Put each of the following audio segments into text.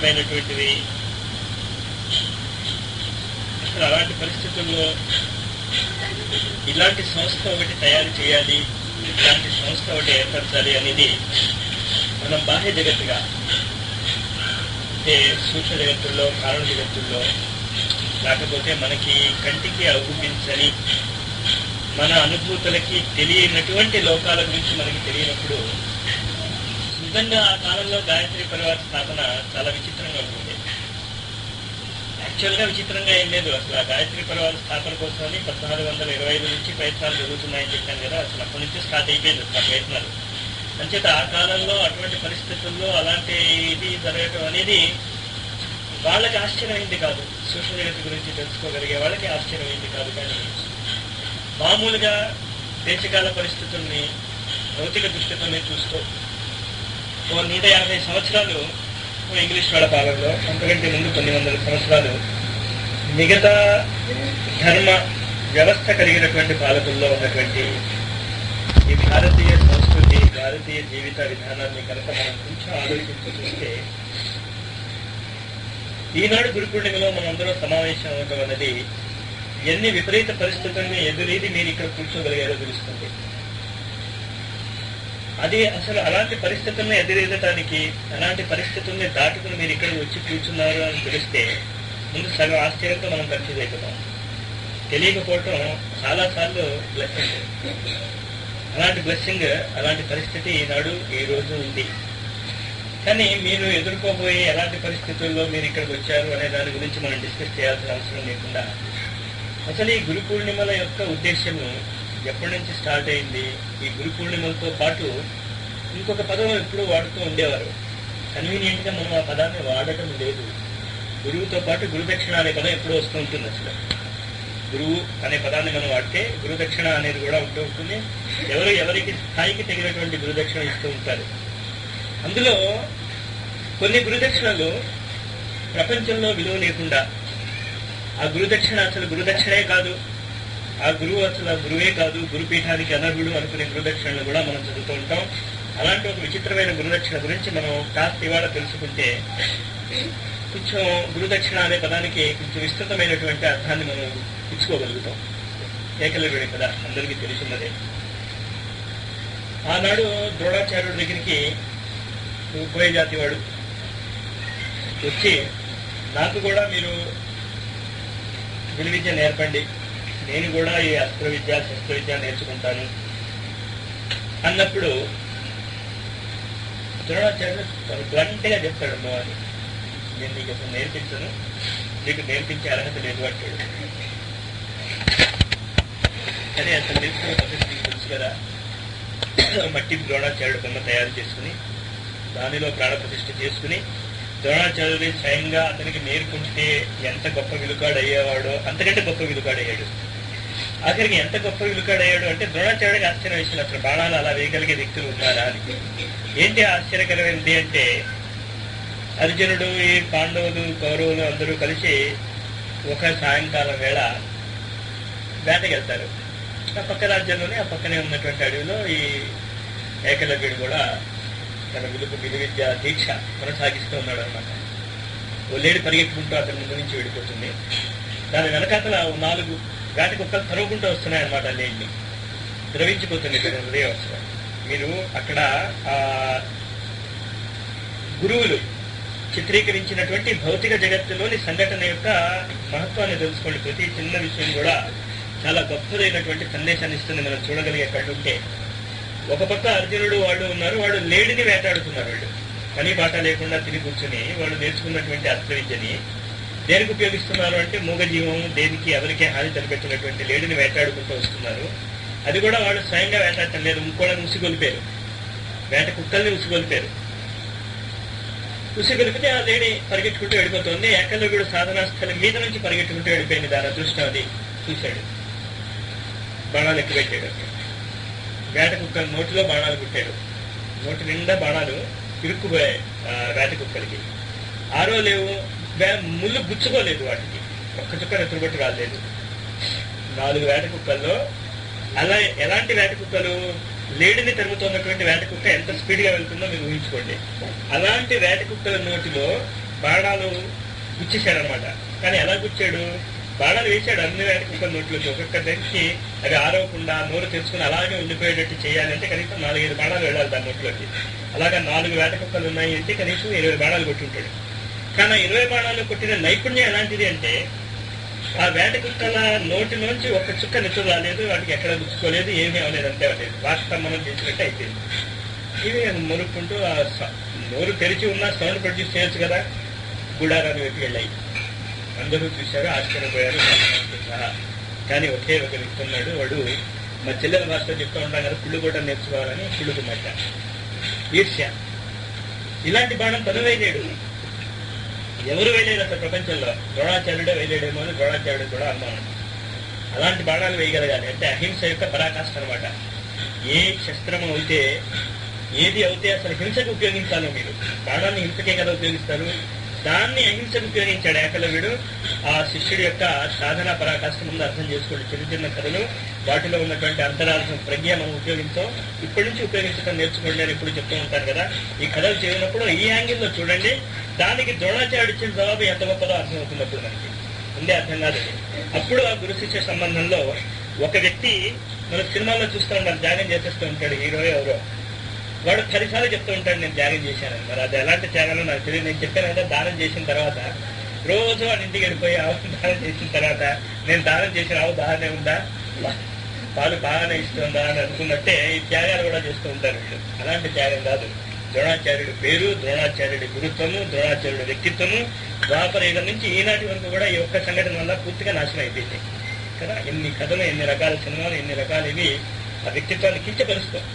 విచిత్రమైనటువంటివి అసలు అలాంటి పరిస్థితుల్లో ఇలాంటి సంస్థ ఒకటి తయారు చేయాలి ఇలాంటి సంస్థ ఒకటి ఏర్పరచాలి అనేది మనం బాహ్య జగత్తుగా అంటే సూక్ష్మ జగత్తుల్లో కారణ జగత్తుల్లో లేకపోతే మనకి కంటికి అగుపించని మన అనుభూతులకి తెలియనటువంటి లోకాల గురించి మనకి తెలియనప్పుడు నిజంగా ఆ కాలంలో గాయత్రి పరివార స్థాపన చాలా విచిత్రంగా ఉంటుంది యాక్చువల్గా విచిత్రంగా ఏం లేదు అసలు ఆ గాయత్రి పరివార స్థాపన కోసమని పద్నాలుగు వందల ఇరవై ఐదు నుంచి ప్రయత్నాలు జరుగుతున్నాయని చెప్పాను కదా అసలు అప్పటి నుంచి స్టార్ట్ అయిపోయింది అసలు ఆ ప్రయత్నాలు అంచేత ఆ కాలంలో అటువంటి పరిస్థితుల్లో అలాంటి ఇది జరగటం అనేది వాళ్ళకి ఆశ్చర్యమైంది కాదు సూక్ష్మ జగత్తు గురించి తెలుసుకోగలిగే వాళ్ళకి ఆశ్చర్యమైంది కాదు కానీ మామూలుగా దేశకాల పరిస్థితుల్ని భౌతిక దృష్టితోనే చూస్తూ ఓ నూట యాభై సంవత్సరాలు ఓ ఇంగ్లీష్ వాళ్ళ పాలనలో అంతకంటే ముందు కొన్ని వందల సంవత్సరాలు మిగతా ధర్మ వ్యవస్థ కలిగినటువంటి పాలకుల్లో ఉన్నటువంటి ఈ భారతీయ సంస్కృతి భారతీయ జీవిత విధానాన్ని కనుక మనం కొంచెం ఆలోచించి చూస్తే ఈనాడు గురు పూర్ణిమలో మనందరం సమావేశం అవటం అన్నది ఎన్ని విపరీత పరిస్థితుల్ని ఎదురీది మీరు ఇక్కడ కూర్చోగలిగారో తెలుస్తుంది అది అసలు అలాంటి పరిస్థితుల్ని ఎదురెదటానికి అలాంటి పరిస్థితుల్ని దాటుకుని మీరు ఇక్కడ వచ్చి కూర్చున్నారు అని తెలిస్తే ముందు సగం ఆశ్చర్యంతో మనం కన్ఫ్యూజ్ అయిపోతాం తెలియకపోవటం చాలా సార్లు బ్లెస్సింగ్ అలాంటి బ్లెస్సింగ్ అలాంటి పరిస్థితి ఈనాడు ఈ రోజు ఉంది కానీ మీరు ఎదుర్కోబోయే ఎలాంటి పరిస్థితుల్లో మీరు ఇక్కడికి వచ్చారు అనే దాని గురించి మనం డిస్కస్ చేయాల్సిన అవసరం లేకుండా అసలు ఈ గురు పూర్ణిమల యొక్క ఉద్దేశము ఎప్పటి నుంచి స్టార్ట్ అయింది ఈ గురు పూర్ణిమలతో పాటు ఇంకొక పదం ఎప్పుడూ వాడుతూ ఉండేవారు కన్వీనియంట్ గా మనం ఆ పదాన్ని వాడటం లేదు గురువుతో పాటు గురుదక్షిణ అనే పదం ఎప్పుడూ వస్తూ ఉంటుంది అసలు గురువు అనే పదాన్ని మనం వాడితే గురుదక్షిణ అనేది కూడా ఉంటూ ఉంటుంది ఎవరు ఎవరికి స్థాయికి తగినటువంటి గురుదక్షిణ ఇస్తూ ఉంటారు అందులో కొన్ని గురుదక్షిణలు ప్రపంచంలో విలువ లేకుండా ఆ గురుదక్షిణ అసలు గురుదక్షిణే కాదు ఆ గురువు అసలు ఆ గురువే కాదు గురుపీఠానికి అనర్హుడు అనుకునే గురుదక్షిణలు కూడా మనం చదువుతూ ఉంటాం అలాంటి ఒక విచిత్రమైన గురుదక్షిణ గురించి మనం కాస్త ఇవాళ తెలుసుకుంటే కొంచెం గురుదక్షిణ అనే పదానికి కొంచెం విస్తృతమైనటువంటి అర్థాన్ని మనం ఇచ్చుకోగలుగుతాం ఏకలవ్యుడి కదా అందరికీ తెలుసున్నదే ఆనాడు ద్రోణాచార్యుడి దగ్గరికి ఉభయ జాతి వాడు వచ్చి నాకు కూడా మీరు విలువిద్య నేర్పండి నేను కూడా ఈ అస్త్ర విద్య శస్త్ర విద్య నేర్చుకుంటాను అన్నప్పుడు ద్రోణాచార్యుడు చాలా blunt గా చెప్తాడు అమ్మవారి నేను నీకు అసలు నేర్పించను నీకు నేర్పించే అర్హత లేదు అంటాడు కానీ అసలు నేర్చుకునే పద్ధతి నీకు తెలుసు కదా మట్టి ద్రోణాచార్యుడు బొమ్మ తయారు చేసుకుని దానిలో ప్రాణప్రతిష్ఠ చేసుకుని ద్రోణాచార్యుడి స్వయంగా అతనికి నేర్పుంటే ఎంత గొప్ప విలుకాడు అయ్యేవాడో అంతకంటే గొప్ప విలుకాడయ్యాడు ఆఖరికి ఎంత గొప్ప విలుకాడయ్యాడు అంటే ద్రోణాచార్యుడికి ఆశ్చర్యం వేసిన అసలు బాణాలు అలా వేయగలిగే వ్యక్తులు ఉన్నారా అని ఏంటి ఆశ్చర్యకరమైనది అంటే అర్జునుడు ఈ పాండవులు కౌరవులు అందరూ కలిసి ఒక సాయంకాలం వేళ వేటకెళ్తారు ఆ పక్క రాజ్యంలోనే ఆ పక్కనే ఉన్నటువంటి అడవిలో ఈ ఏకలవ్యుడు కూడా తన విలుపు విలువిద్య దీక్ష కొనసాగిస్తూ ఉన్నాడు అనమాట ఓ లేడి పరిగెత్తుకుంటూ అతని ముందు నుంచి వెళ్ళిపోతుంది దాని వెనకాతల ఓ నాలుగు వేట కుక్కలు తరుగుకుంటూ వస్తున్నాయి అనమాట లేడిని ద్రవించిపోతుంది తన హృదయవస్థ మీరు అక్కడ ఆ గురువులు చిత్రీకరించినటువంటి భౌతిక జగత్తులోని సంఘటన యొక్క మహత్వాన్ని తెలుసుకోండి ప్రతి చిన్న విషయం కూడా చాలా గొప్పదైనటువంటి సందేశాన్ని ఇస్తుంది మనం చూడగలిగే కళ్ళుంటే ఒక పక్క అర్జునుడు వాళ్ళు ఉన్నారు వాళ్ళు లేడిని వేటాడుతున్నారు వాళ్ళు పని బాట లేకుండా తిరిగి కూర్చుని వాళ్ళు నేర్చుకున్నటువంటి అస్త్ర విద్యని దేనికి ఉపయోగిస్తున్నారు అంటే మూగజీవం దేనికి ఎవరికే హాని తలపెట్టినటువంటి లేడిని వేటాడుకుంటూ వస్తున్నారు అది కూడా వాళ్ళు స్వయంగా వేటాడటం లేదు ఇంకోళ్ళని ఉసిగొలిపారు వేట కుక్కల్ని ఉసిగొలిపారు ఉసిగొలిపితే ఆ లేడి పరిగెట్టుకుంటూ వెళ్ళిపోతుంది ఏకల్లో కూడా సాధనా స్థలం మీద నుంచి పరిగెట్టుకుంటూ వెళ్ళిపోయింది దాని అదృష్టం అది చూశాడు బాణాలు ఎక్కువ పెట్టాడు వేట కుక్క నోటిలో బాణాలు కుట్టాడు నోటి నిండా బాణాలు ఇరుక్కుపోయాయి ఆ వేట కుక్కలకి ఆరో లేవు వే- ముళ్ళు గుచ్చుకోలేదు వాటికి ఒక్క చుక్క నెత్తుబట్టి రాలేదు నాలుగు వేట కుక్కల్లో అలా ఎలాంటి వేట కుక్కలు లేడిని తరుగుతున్నటువంటి వేట కుక్క ఎంత స్పీడ్ గా వెళ్తుందో మీరు ఊహించుకోండి అలాంటి వేట కుక్కల నోటిలో బాణాలు గుచ్చేశాడు అనమాట కానీ ఎలా గుచ్చాడు బాణాలు వేశాడు అన్ని వేటకు ఒక నోట్లోకి ఒక్కొక్క దానికి అవి ఆరవకుండా నోరు తెరుచుకుని అలాగే ఉండిపోయేటట్టు చేయాలంటే కనీసం నాలుగైదు బాణాలు వెళ్ళాలి దాని నోట్లోకి అలాగా నాలుగు వేట కుక్కలు ఉన్నాయి అంటే కనీసం ఇరవై బాణాలు కొట్టుంటాడు కానీ ఆ ఇరవై బాణాలు కొట్టిన నైపుణ్యం ఎలాంటిది అంటే ఆ వేట కుక్కల నోటిలోంచి ఒక చుక్క నెత్తురు రాలేదు వాటికి ఎక్కడ గుచ్చుకోలేదు ఏమీ అవ్వలేదు అంతే అవ్వలేదు వాటి మనం చేసినట్టు అయిపోయింది ఇవి మురుక్కుంటూ ఆ స- నోరు తెరిచి ఉన్న సౌండ్ ప్రొడ్యూస్ చేయొచ్చు కదా గుడారాన్ని వైపు వెళ్ళాయి అందరూ చూశారు ఆశ్చర్యపోయారు నాన్నతో సహా కానీ ఒకే ఒక వ్యక్తి ఉన్నాడు వాడు మా చెల్లెల భాషలో చెప్తూ ఉంటాం కదా కుళ్ళు కూడా నేర్చుకోవాలని కుళ్ళుకున్నట్ట ఈర్ష్య ఇలాంటి బాణం తను వేయలేడు ఎవరు వేయలేరు అసలు ప్రపంచంలో ద్రోణాచార్యుడే వేయలేడేమో అని ద్రోణాచార్యుడు కూడా అనుమానం అలాంటి బాణాలు వేయగలగాలి అంటే అహింస యొక్క పరాకాష్ట అనమాట ఏ శస్త్రము అయితే ఏది అయితే అసలు హింసకు ఉపయోగించాలో మీరు బాణాన్ని హింసకే కదా ఉపయోగిస్తారు దాన్ని అహింసకు ఉపయోగించాడు ఏకలవ్యుడు ఆ శిష్యుడి యొక్క సాధన పరాకాష్ట ముందు అర్థం చేసుకోండి చిన్న చిన్న కథలు వాటిలో ఉన్నటువంటి అంతరార్థం ప్రజ్ఞ మనం ఉపయోగించాం ఇప్పటి నుంచి ఉపయోగించడం నేర్చుకోండి అని ఎప్పుడు చెప్తూ ఉంటారు కదా ఈ కథలు చదివినప్పుడు ఈ యాంగిల్లో చూడండి దానికి ద్రోణాచార్యుడు ఇచ్చిన జవాబు ఎంత గొప్పదో అర్థమవుతుంది అప్పుడు మనకి ఉండే అర్థం కాదు అప్పుడు ఆ గురు శిష్య సంబంధంలో ఒక వ్యక్తి మన సినిమాల్లో చూస్తూ ఉంటాం త్యాగం చేసేస్తూ ఉంటాడు హీరో ఎవరో వాడు పదిసార్లు చెప్తూ ఉంటాడు నేను త్యాగం చేశానని మరి అది ఎలాంటి త్యాగాలో నాకు తెలియదు నేను చెప్పాను కదా దానం చేసిన తర్వాత రోజు వాడి ఇంటికి వెళ్ళిపోయి ఆవు దానం చేసిన తర్వాత నేను దానం చేసిన ఆవు దానే ఉందా పాలు బాగానే ఇస్తుందా అని అనుకున్నట్టే ఈ త్యాగాలు కూడా చేస్తూ ఉంటారు వీళ్ళు అలాంటి త్యాగం కాదు ద్రోణాచార్యుడి పేరు ద్రోణాచార్యుడి గురుత్వము ద్రోణాచార్యుడి వ్యక్తిత్వము ద్వాపర యుగం నుంచి ఈనాటి వరకు కూడా ఈ ఒక్క సంఘటన వల్ల పూర్తిగా నాశనం అయిపోయింది కదా ఎన్ని కథలు ఎన్ని రకాల సినిమాలు ఎన్ని రకాలు ఇవి ఆ వ్యక్తిత్వాన్ని కించపరుస్తాం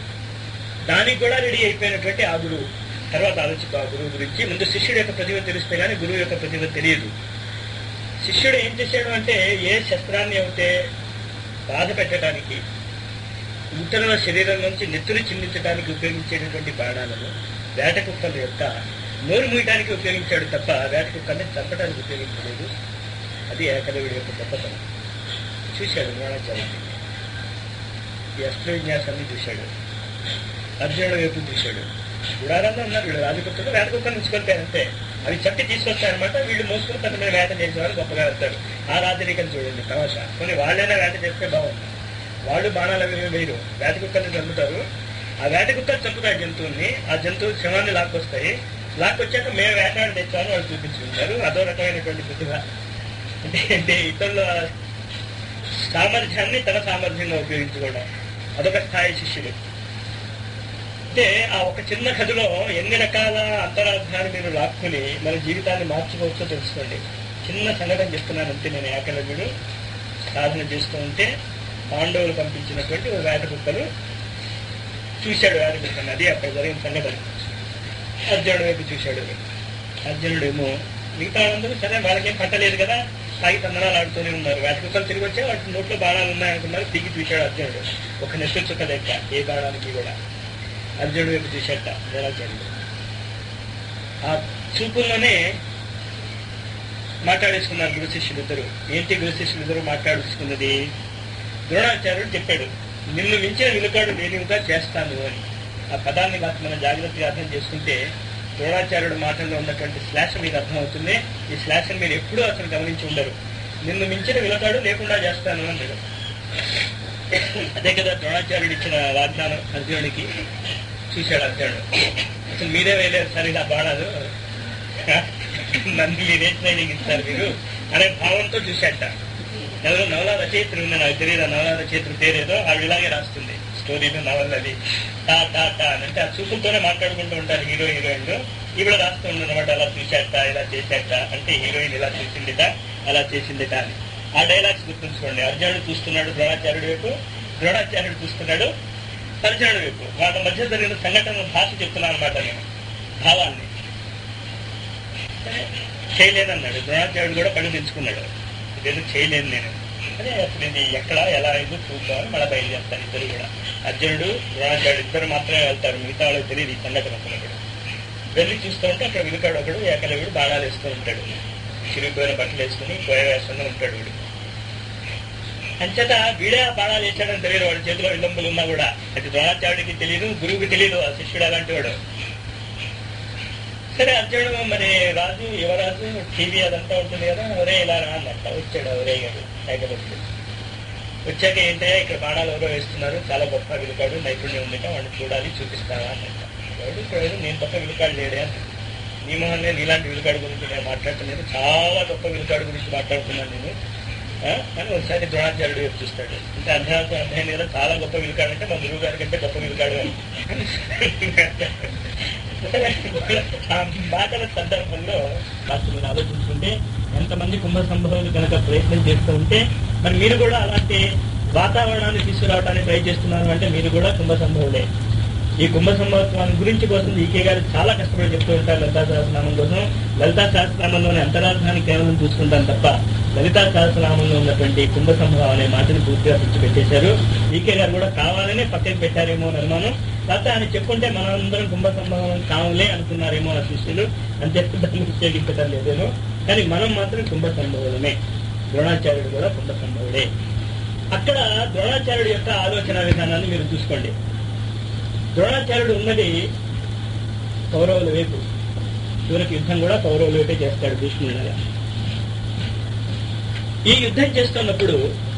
దానికి కూడా రెడీ అయిపోయినటువంటి ఆ గురువు తర్వాత ఆలోచించు ఆ గురువు గురించి ముందు శిష్యుడు యొక్క ప్రతిభ తెలిస్తే కానీ గురువు యొక్క ప్రతిభ తెలియదు శిష్యుడు ఏం చేశాడు అంటే ఏ శస్త్రాన్ని అయితే బాధ పెట్టడానికి ఇతరుల శరీరం నుంచి నెత్తురు చిందించడానికి ఉపయోగించేటటువంటి బాణాలను వేట కుక్కల యొక్క నోరు మూయడానికి ఉపయోగించాడు తప్ప వేట కుక్కల్ని చంపడానికి ఉపయోగించలేదు అది ఏకలవుడి యొక్క గొప్పతనం చూశాడు ద్రోణాచార్యుడు ఈ అస్త్ర విన్యాసాన్ని చూశాడు అర్జునుడు వైపు చూశాడు గుడారంలో ఉన్నారు వీళ్ళు రాజకుక్కలు వేట కుక్కలు ఉంచుకొల్పారు అంతే అవి చట్టి తీసుకొస్తారనమాట వీళ్ళు మోసుకుని తన మీద వేట చేసేవారు గొప్పగా వెళ్తారు ఆ రాజరికం చూడండి తమాషా కొన్ని వాళ్ళైనా వేట చేస్తే బాగుంది వాళ్ళు బాణాలు అవి వేయరు వేట కుక్కల్ని చంపుతారు ఆ వేట కుక్కలు చంపుతారు జంతువుల్ని ఆ జంతువు శవాన్ని లాక్కొస్తాయి లాక్కొచ్చాక మేము వేటాడి తెచ్చామని వాళ్ళు చూపించుకుంటారు అదో రకమైనటువంటి ప్రతిభ అంటే అంటే ఇతరుల సామర్థ్యాన్ని తన సామర్థ్యంగా ఉపయోగించుకోవడం అదొక స్థాయి శిష్యుడు అంటే ఆ ఒక చిన్న కథలో ఎన్ని రకాల అంతరార్థాలు మీరు లాక్కుని మన జీవితాన్ని మార్చుకోవచ్చో తెలుసుకోండి చిన్న సంఘటన చెప్తున్నాను అంతే నేను ఏకలవ్యుడు సాధన చేస్తూ ఉంటే పాండవులు పంపించినటువంటి ఒక వేట కుక్కలు చూశాడు వేట కుక్కను అది అక్కడ జరిగిన సంఘటన అర్జునుడు వైపు చూశాడు అర్జునుడేమో మిగతా వాళ్ళందరూ సరే వాళ్ళకేం పట్టలేదు కదా తాగి తందనాలు ఆడుతూనే ఉన్నారు వేట కుక్కలు తిరిగి వచ్చే వాటి నోట్లో బాణాలు ఉన్నాయనుకున్నారు దిగి చూశాడు అర్జునుడు ఒక నెత్తి చుక్క లెక్క ఏ బాణానికి కూడా అర్జునుడు వైపు చూశాట ద్రోణాచార్యుడు ఆ చూపుల్లోనే మాట్లాడేసుకున్నారు గురు శిష్యులు ఇద్దరు ఏంటి గురు శిష్యులు ఇద్దరు మాట్లాడేసుకున్నది ద్రోణాచార్యుడు చెప్పాడు నిన్ను మించిన విలుకాడు లేనివిగా చేస్తాను అని ఆ పదాన్ని కాస్త మనం జాగ్రత్తగా అర్థం చేసుకుంటే ద్రోణాచార్యుడు మాటల్లో ఉన్నటువంటి శ్లాష మీకు అర్థమవుతుంది ఈ శ్లాషను మీరు ఎప్పుడూ అసలు గమనించి ఉండరు నిన్ను మించిన విలుకాడు లేకుండా చేస్తాను అన్నాడు అదే కదా ద్రోణాచార్యుడు ఇచ్చిన వాగ్దానం అర్జునుడికి చూశాడు అర్జునుడు అసలు మీరే వేయలేరు సార్ ఇలా బాణాలు నన్ను మీరే ట్రైనింగ్ ఇస్తారు మీరు అనే భావంతో చూశాట ఎవరో నవలా రచయిత్రి ఉంది నాకు తెలియదు ఆ నవలా రచయిత్రి పేరేదో ఆవిడ ఇలాగే రాస్తుంది స్టోరీలు నవలది టా టా టా అని అంటే ఆ చూపులతోనే మాట్లాడుకుంటూ ఉంటారు హీరో హీరోయిన్లు ఈవిడ రాస్తూ ఉండనమాట అలా చూశాట ఇలా చేశాట అంటే హీరోయిన్ ఇలా చేసిందిట అలా చేసిందిట అని ఆ డైలాగ్స్ గుర్తుంచుకోండి అర్జునుడు చూస్తున్నాడు ద్రోణాచార్యుడి వైపు ద్రోణాచార్యుడు చూస్తున్నాడు అర్జునుడి వైపు వాళ్ళ మధ్య జరిగిన సంఘటన భాష చెప్తున్నాను అనమాట నేను భావాన్ని చేయలేదన్నాడు ద్రోణాచార్యుడు కూడా పని తెచ్చుకున్నాడు ఇదేదో చేయలేను నేను అదే అప్పుడు ఇది ఎక్కడ ఎలా అయిందో చూద్దామని మళ్ళీ బయలుదేరుతారు ఇద్దరు కూడా అర్జునుడు ద్రోణాచార్యుడు ఇద్దరు మాత్రమే వెళ్తారు మిగతా వాళ్ళకి తెలియదు ఈ సంఘటన అసలు కూడా వెళ్ళి చూస్తూ ఉంటే అక్కడ విలుకాడు ఒకడు ఏకలవుడు బాణాలు వేస్తూ ఉంటాడు చిరిగిపోయిన బట్టలు వేసుకుని పోయ వేస్తూనే ఉంటాడు వీడు అంచేత వీడే ఆ బాణాలు వేసాడని తెలియదు వాడి చేతిలో విల్లంబులు ఉన్నా కూడా అది ద్రోణాచార్యుడికి తెలియదు గురువుకి తెలియదు ఆ శిష్యుడు అలాంటి వాడు సరే అర్జునుడు మరి రాజు యువరాజు టీవీ అదంతా ఉంటుంది కదా ఒరే ఇలా రా అన్నట్ట వచ్చాడు ఒరే గారు ఏకదశుడు వచ్చాక ఏంటంటే ఇక్కడ బాణాలు ఎవరో వేస్తున్నారు చాలా గొప్ప విలుకాడు నైపుణ్యం ఉందిట వాడిని చూడాలి చూపిస్తావా అన్నట్ట ఎవడు చూడదు నేను తప్ప విలుకాడు లేడే అని నీ మొహన్నే నీలాంటి విలుకాడు గురించి నేను మాట్లాడుతున్నాను చాలా గొప్ప విలుకాడు గురించి మాట్లాడుతున్నాను నేను ఆ? అని ఒకసారి ద్రోణాచార్యుడు వైపు చూస్తాడు అంటే అధ్యాత్మ అధ్యయనం కదా చాలా గొప్ప విలుకాడు అంటే మా గురువు గారి కంటే గొప్ప విలుకాడు అని ఆ మాటల సందర్భంలో కాస్త మీరు ఆలోచించుకుంటే ఎంతమంది కుంభ సంభవాలు కనుక ప్రయత్నం చేస్తూ ఉంటే మరి మీరు కూడా అలాంటి వాతావరణాన్ని తీసుకురావడానికి ట్రై చేస్తున్నారు అంటే మీరు కూడా కుంభ సంభవులే ఈ కుంభ సంభవత్వాన్ని గురించి కోసం ఈకే గారు చాలా కష్టపడి చెప్తూ ఉంటారు లలితా సహస్రనామం కోసం లలితా సహస్రనామంలోని అంతరార్థాన్ని కేవలం చూసుకుంటాం తప్ప లలితా సహస్రనామంలో ఉన్నటువంటి కుంభ సంభవం అనే మాటని పూర్తిగా పిచ్చి పెట్టేశారు ఈకే గారు కూడా కావాలనే పక్కకి పెట్టారేమో అని అనుమానం లేకపోతే ఆయన చెప్పుంటే మనందరం కుంభ సంభవం కావులే అనుకున్నారేమో ఆ శిష్యులు అంతే దాన్ని ఉపయోగించడం లేదేమో కానీ మనం మాత్రం కుంభ సంభవులమే ద్రోణాచార్యుడు కూడా కుంభ సంభవుడే అక్కడ ద్రోణాచార్యుడు యొక్క ఆలోచన విధానాన్ని మీరు చూసుకోండి ద్రోణాచార్యుడు ఉన్నది కౌరవుల వైపు చివరికి యుద్ధం కూడా కౌరవుల వైపే చేస్తాడు భీష్ముడిగా ఈ యుద్ధం చేస్తున్నప్పుడు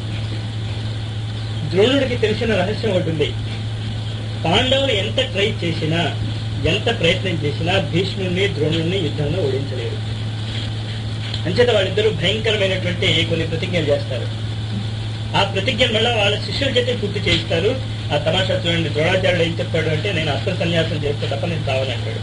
ద్రోణుడికి తెలిసిన రహస్యం ఒకటి ఉంది పాండవులు ఎంత ట్రై చేసినా ఎంత ప్రయత్నం చేసినా భీష్ముడిని ద్రోణుడిని యుద్ధంలో ఓడించలేరు అంచేత వాళ్ళిద్దరూ భయంకరమైనటువంటి కొన్ని ప్రతిజ్ఞలు చేస్తారు ఆ ప్రతిజ్ఞను మళ్ళీ వాళ్ళ శిష్యుల చేతే పూర్తి చేయిస్తారు ఆ తమాషా చూడండి ద్రోణాచార్యుడు ఏం చెప్తాడు అంటే నేను అస్త్ర సన్యాసం చేస్తే తప్ప నేను తావనంటాడు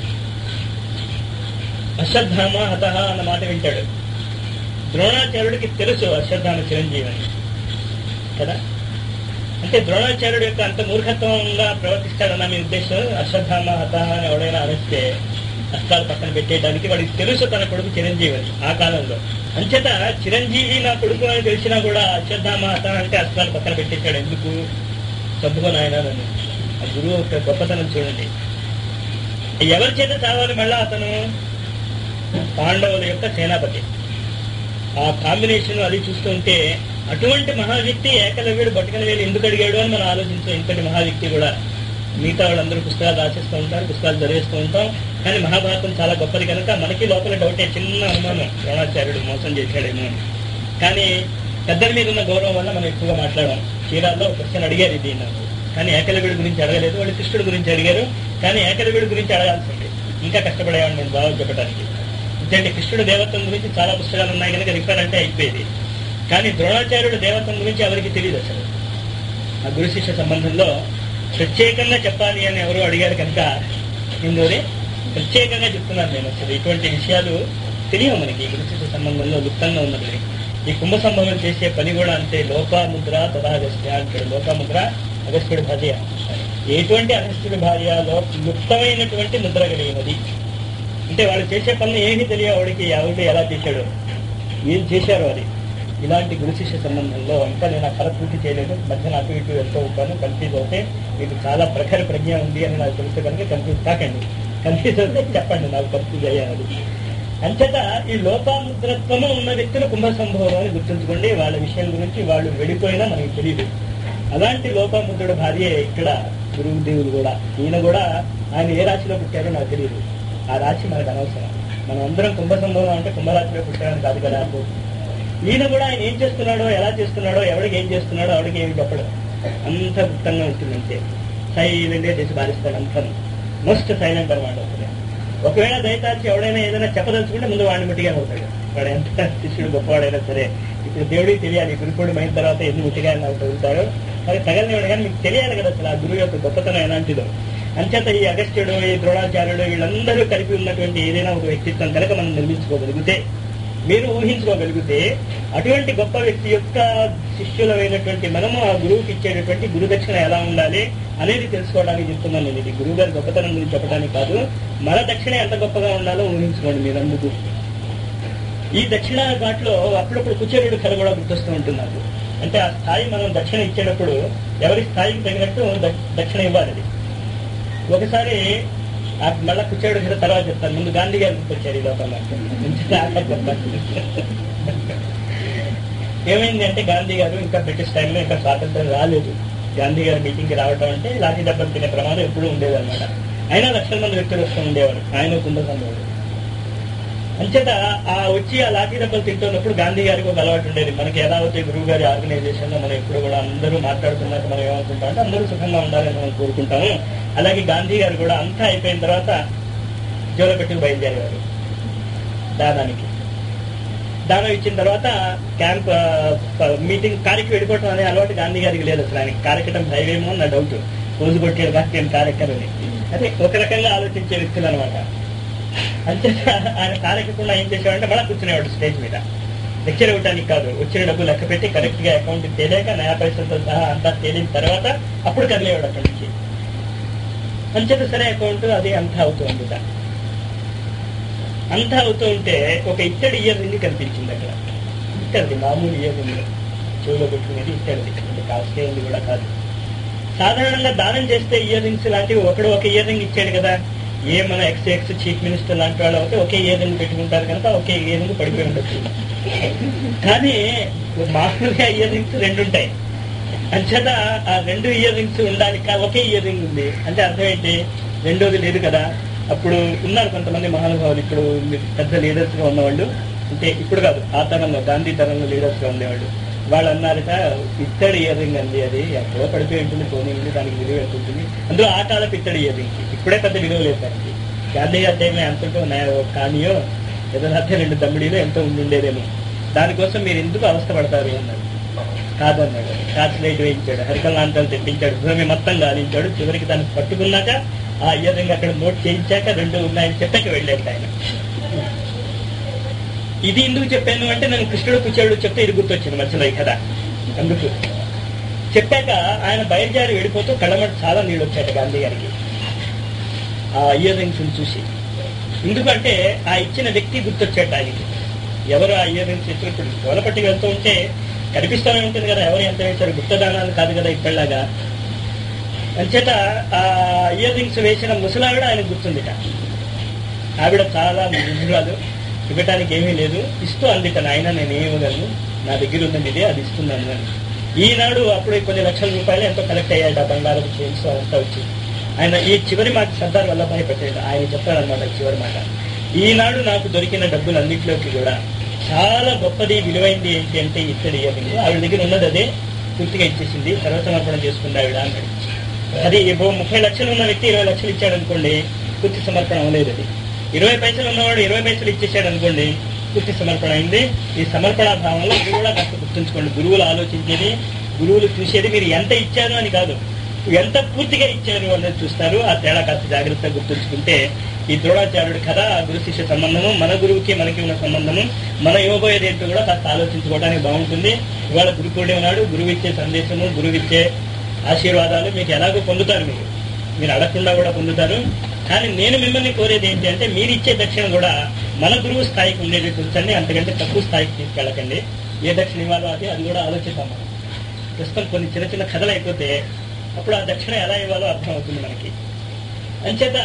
అశ్వత్థామ హత అన్న మాట వింటాడు ద్రోణాచార్యుడికి తెలుసు అశ్వత్థామ చిరంజీవి అని కదా అంటే ద్రోణాచార్యుడు యొక్క అంత మూర్ఖత్వంగా ప్రవర్తిస్తాడన్న మీ ఉద్దేశం అశ్వత్థామ హత అని ఎవడైనా అనిస్తే అస్త్రాలు పక్కన పెట్టేయడానికి వాడికి తెలుసు తన కొడుకు చిరంజీవి అని ఆ కాలంలో అంచేత చిరంజీవి నా కొడుకు అని తెలిసినా కూడా అశ్వత్థామ హత అంటే అస్త్రాలు పక్కన పెట్టేశాడు ఎందుకు చదువుకొని ఆయన నన్ను ఆ గురువు యొక్క గొప్పతనం చూడండి ఎవరి చేత చావాలి మళ్ళా అతను పాండవుల యొక్క సేనాపతి ఆ కాంబినేషన్ అది చూస్తుంటే అటువంటి మహావ్యక్తి ఏకలవ్యుడు బట్టుకన వేలు ఎందుకు అడిగాడు అని మనం ఆలోచించాం ఇంతటి మహావ్యక్తి కూడా మిగతా వాళ్ళందరూ పుస్తకాలు రాసిస్తూ ఉంటారు పుస్తకాలు చదివేస్తూ ఉంటాం కానీ మహాభారతం చాలా గొప్పది కనుక మనకి లోపల డౌటే చిన్న అనుమానం ద్రోణాచార్యుడు మోసం చేశాడేమో అని కానీ పెద్దల మీద ఉన్న గౌరవం వల్ల మనం ఎక్కువగా మాట్లాడాం చీరాల్లో ఒక క్వశ్చన్ అడిగారు ఇది నాకు కానీ ఏకలవ్యుడి గురించి అడగలేదు వాళ్ళు కృష్ణుడి గురించి అడిగారు కానీ ఏకలవ్యుడి గురించి అడగాల్సి ఉంది ఇంకా కష్టపడేవాడిని నేను జవాబు చెప్పడానికి ఎందుకంటే కృష్ణుడు దేవత్వం గురించి చాలా పుస్తకాలు ఉన్నాయి కనుక రిఫర్ అంటే అయిపోయేది కానీ ద్రోణాచార్యుడు దేవత్వం గురించి ఎవరికి తెలియదు అసలు ఆ గురు శిష్య సంబంధంలో ప్రత్యేకంగా చెప్పాలి అని ఎవరు అడిగారు కనుక ఇందులో ప్రత్యేకంగా చెప్తున్నాను నేను అసలు ఇటువంటి విషయాలు తెలియవు మనకి ఈ గురు శిష్య సంబంధంలో లుప్తంగా ఉన్నది ఈ కుంభ సంభవం చేసే పని కూడా అంతే లోపాముద్ర తదాగస్త్య అంటాడు లోపాముద్ర అగస్త్యుడి భార్య ఎటువంటి అగస్త్యుడి భార్యలో లుప్తమైనటువంటి ముద్ర కలిగినది అంటే వాళ్ళు చేసే పనులు ఏమీ తెలియ వాడికి ఎవరు ఎలా చేశాడు ఏం చేశారు అది ఇలాంటి గురు శిష్య సంబంధంలో ఇంకా నేను ఆ కథ పూర్తి చేయలేదు మధ్య నాకు ఇటు వెళ్తూ ఉంటాను కన్ఫ్యూజ్ అవుతే మీకు చాలా ప్రఖర ప్రజ్ఞ ఉంది అని నాకు తెలిస్తే కనుక కన్ఫ్యూజ్ కాకండి కన్ఫ్యూజ్ అవుతే చెప్పండి నాకు కన్ఫ్యూజ్ అయ్యాను అంచేత ఈ లోపాముద్రత్వము ఉన్న వ్యక్తులు కుంభ సంభవం అని గుర్తుంచుకోండి వాళ్ళ విషయం గురించి వాళ్ళు వెళ్ళిపోయినా మనకి తెలియదు అలాంటి లోపాముద్రుడు భార్య ఇక్కడ గురువు దేవుడు కూడా ఈయన కూడా ఆయన ఏ రాశిలో పుట్టారో నాకు తెలియదు ఆ రాశి మనకు అనవసరం మనం అందరం కుంభ సంభవం అంటే కుంభరాశిలో పుట్టారని కాదు కదా ఈయన కూడా ఆయన ఏం చేస్తున్నాడో ఎలా చేస్తున్నాడో ఎవరికి ఏం చేస్తున్నాడో ఎవరికి ఏమి చెప్పడం అంత గుప్తంగా ఉంటుంది అంతే సైలెంట్గా చేసి భారిస్తాడు అంత మోస్ట్ సైలెంట్ అనమాట అసలు. ఒకవేళ దయతాచి ఎవడైనా ఏదైనా చెప్పదలుచుకుంటే ముందు వాడిని ముట్టిగా అవుతాడు వాడు ఎంత శిష్యుడు గొప్పవాడైనా సరే ఇప్పుడు దేవుడికి తెలియాలి గురుకుడు అయిన తర్వాత ఎన్ని ముట్టిగా నాకు తగులుతాడో అది తగలనివాడు కానీ మీకు తెలియాలి కదా అసలు ఆ గురువు యొక్క గొప్పతనం ఎలాంటిదో అంచేత ఈ అగస్త్యుడు ఈ ద్రోణాచార్యుడు వీళ్ళందరూ కలిపి ఉన్నటువంటి ఏదైనా ఒక వ్యక్తిత్వం కనుక మనం నిర్మించుకోగలిగితే మీరు ఊహించుకోగలిగితే అటువంటి గొప్ప వ్యక్తి యొక్క శిష్యులమైనటువంటి మనము ఆ గురువుకి ఇచ్చేటటువంటి గురుదక్షిణ ఎలా ఉండాలి అనేది తెలుసుకోవడానికి చెప్తున్నాను నేను ఇది గురువు గారి గొప్పతనం గురించి చెప్పడానికి కాదు మన దక్షిణ ఎంత గొప్పగా ఉండాలో ఊహించుకోండి మీరు అందుకు ఈ దక్షిణ ఘాట్లో అప్పుడప్పుడు కుచేరుడు కథ కూడా గుర్తొస్తూ ఉంటుంది నాకు అంటే ఆ స్థాయి మనం దక్షిణ ఇచ్చేటప్పుడు ఎవరి స్థాయికి తగినట్టు ద- దక్షిణ ఇవ్వాలి అది. ఒకసారి ఆ మళ్ళా కుచ్చాడు కదా తర్వాత చెప్తాను ముందు గాంధీ గారు గుర్తొచ్చారు ఈ లోపల ఏమైంది అంటే గాంధీ గారు ఇంకా బ్రిటిష్ టైంలో ఇంకా స్వాతంత్రం రాలేదు గాంధీ గారు మీటింగ్ కి రావడం అంటే లాఠీ దెబ్బలు తినే ప్రమాదం ఎప్పుడూ ఉండేదన్నమాట అయినా లక్షల మంది వ్యక్తులు వస్తూ ఉండేవారు ఆయన కుంభకంలోడు అంచేత ఆ వచ్చి ఆ లాఠీ దెబ్బలు తింటున్నప్పుడు గాంధీ గారికి ఒక అలవాటు ఉండేది మనకి ఎలా అవుతాయి గురువు గారి ఆర్గనైజేషన్ లో మనం ఎప్పుడు కూడా అందరూ మాట్లాడుకున్నాక మనం ఏమనుకుంటాం అంటే అందరూ సుఖంగా ఉండాలని మనం కోరుకుంటాము అలాగే గాంధీ గారు కూడా అంతా అయిపోయిన తర్వాత జోలపెట్టుకు బయలుదేరేవారు దానానికి దానం ఇచ్చిన తర్వాత క్యాంప్ ఆ, ప- మీటింగ్ కారికి వెళ్ళిపోవటం అనే అలవాటు గాంధీ గారికి లేదు అసలు ఆయనకి కారెక్కడం భయమేమో నా డౌట్ రోజు కొట్టాడు కాబట్టి నేను కారెక్కరని అదే ఒక రకంగా ఆలోచించే వ్యక్తులు అనమాట అంతే ఆయన కారెక్కకుండా ఏం చేసేవాడంటే మళ్ళీ కూర్చునేవాడు స్టేజ్ మీద లెక్చర్ ఇవ్వడానికి కాదు వచ్చిన డబ్బు లెక్క పెట్టి కరెక్ట్ గా అకౌంట్ తేలేక నయా పైసలతో సహా అంతా తేలిన తర్వాత అప్పుడు కదిలేవాడు అక్కడి నుంచి అంచేత సరే అకౌంట్ అది అంతా అవుతుంది అంతా అవుతూ ఉంటే ఒక ఇత్తడి ఇయర్ రింగ్ కనిపించింది అక్కడ ఇత్తడిది మామూలు ఇయర్ రింగ్ చెవిలో పెట్టుకునేది ఇత్తడిది అంటే కాస్ట్ అయింది కూడా కాదు సాధారణంగా దానం చేస్తే ఇయర్ రింగ్స్ లాంటివి ఒకడు ఒక ఇయర్ రింగ్ ఇచ్చాడు కదా ఏ మన ఎక్స్ ఎక్స్ చీఫ్ మినిస్టర్ లాంటి వాళ్ళు అయితే ఒకే ఇయర్ రింగ్ పెట్టుకుంటారు కనుక ఒకే ఇయర్ రింగ్ పడిపోయి ఉండొచ్చు కానీ మామూలుగా ఇయర్ రింగ్స్ రెండు ఉంటాయి అంచేత ఆ రెండు ఇయర్ రింగ్స్ ఉండాలి కా- ఒకే ఇయర్ రింగ్ ఉంది అంటే అర్థం ఏంటి రెండోది లేదు కదా అప్పుడు ఉన్నారు కొంతమంది మహానుభావులు ఇప్పుడు పెద్ద లీడర్స్ గా ఉన్నవాళ్ళు అంటే ఇప్పుడు కాదు ఆ తరంలో గాంధీ తరంలో లీడర్స్ గా ఉండేవాళ్ళు వాళ్ళు అన్నారట ఇత్తడి ఇయర్ రింగ్ అండి అది ఎక్కడో పడిపోయి ఉంటుంది పోనీ ఉంది దానికి విలువ ఎంత ఉంటుంది అందులో ఆ కాలపు ఇత్తడి ఇయర్ రింగ్ ఇప్పుడే పెద్ద విలువ లేదు దానికి గాంధీ గారి టైంలో ఎంత ఉంటుందో కానియో ఏదో లేకపోతే రెండు దమ్మిడీలో ఎంతో ఉండి ఉండేదేమో దానికోసం మీరు ఎందుకు అవస్థ పడతారు అన్నారు కాదన్నాడు టార్చ్ లైట్ వేయించాడు హరికల్లాంతాలు తెప్పించాడు భూమి మొత్తం గాలించాడు చివరికి దాన్ని పట్టుకున్నాక ఆ ఇయర్ రింగ్ అక్కడ నోట్ చేయించాక రెండు ఉన్నాయని చెప్పాక వెళ్ళాడు ఆయన ఇది ఎందుకు చెప్పాను అంటే నేను కృష్ణుడు కూర్చోడు చెప్తే ఇది గుర్తొచ్చింది మధ్యలో ఈ కథ అందుకు చెప్పాక ఆయన బయలుదేరి వెళ్ళిపోతూ కళ్ళమట చాలా నీళ్ళు వచ్చాట గాంధీ గారికి ఆ ఇయర్ రింగ్స్ చూసి ఎందుకంటే ఆ ఇచ్చిన వ్యక్తి గుర్తొచ్చాట ఆయనకి ఎవరు ఆ ఇయర్ రింగ్స్ ఇచ్చినప్పుడు గోలపట్టి వెళ్తూ ఉంటే కనిపిస్తూనే ఉంటుంది కదా ఎవరు ఎంత వేశారు గుప్తదానాలు కాదు కదా ఇప్పటిలాగా అంచేత ఆ ఇయర్ రింగ్స్ వేసిన ముసలావిడ ఆయన గుర్తుందిట ఆవిడ చాలా ముగ్గురాలు ఇవ్వటానికి ఏమీ లేదు ఇస్తూ అందిట నాయన నేను ఏమి ఇవ్వగలను నా దగ్గర ఉన్నది ఇదే అది ఇస్తున్నాను అని ఈనాడు అప్పుడు కొన్ని లక్షల రూపాయలు ఎంతో కలెక్ట్ అయ్యాడు ఆ బంగారం చైన్స్ అంతా వచ్చి ఆయన ఈ చివరి మాట సర్దార్ వల్లభాయ్ పటేల్ ఆయన చెప్పారనమాట చివరి మాట ఈనాడు నాకు దొరికిన డబ్బులు అన్నింటిలోకి కూడా చాలా గొప్పది విలువైంది ఏంటి అంటే ఇత్తడి ఇయర్ రింగ్ ఆవిడ దగ్గర ఉన్నది అదే పూర్తిగా ఇచ్చేసింది సర్వసమర్పణ చేసుకుంది ఆవిడ అన్నాడు అది ఇప్పుడు ముప్పై లక్షలు ఉన్న వ్యక్తి ఇరవై లక్షలు ఇచ్చాడు అనుకోండి పూర్తి సమర్పణ అవ్వలేదు అది ఇరవై పైసలు ఉన్నవాడు ఇరవై పైసలు ఇచ్చేసాడు అనుకోండి పూర్తి సమర్పణ అయింది ఈ సమర్పణ భావంలో మీరు కూడా కాస్త గుర్తుంచుకోండి గురువులు ఆలోచించేది గురువులు చూసేది మీరు ఎంత ఇచ్చారు అని కాదు ఎంత పూర్తిగా ఇచ్చారు అనేది చూస్తారు ఆ తేడా కాస్త జాగ్రత్తగా గుర్తుంచుకుంటే ఈ ద్రోణాచార్యుడి కథ గురు శిష్య సంబంధము మన గురువుకి మనకి ఉన్న సంబంధము మన ఇవ్వబోయేది ఏంటో కూడా కాస్త ఆలోచించుకోవడానికి బాగుంటుంది ఇవాళ గురు పూర్ణిమ నాడు గురువు ఇచ్చే సందేశము గురువు ఇచ్చే ఆశీర్వాదాలు మీకు ఎలాగో పొందుతారు మీరు మీరు అడగకుండా కూడా పొందుతారు కానీ నేను మిమ్మల్ని కోరేది ఏంటి అంటే మీరు ఇచ్చే దక్షిణ కూడా మన గురువు స్థాయికి ఉండేటట్టు ఉంచండి అంతకంటే తక్కువ స్థాయికి తీసుకెళ్ళకండి ఏ దక్షిణ ఇవ్వాలో అది అది కూడా ఆలోచిద్దాం మనం ప్రస్తుతం కొన్ని చిన్న చిన్న కథలు అయిపోతే అప్పుడు ఆ దక్షిణ ఎలా ఇవ్వాలో అర్థం అవుతుంది మనకి అంచేత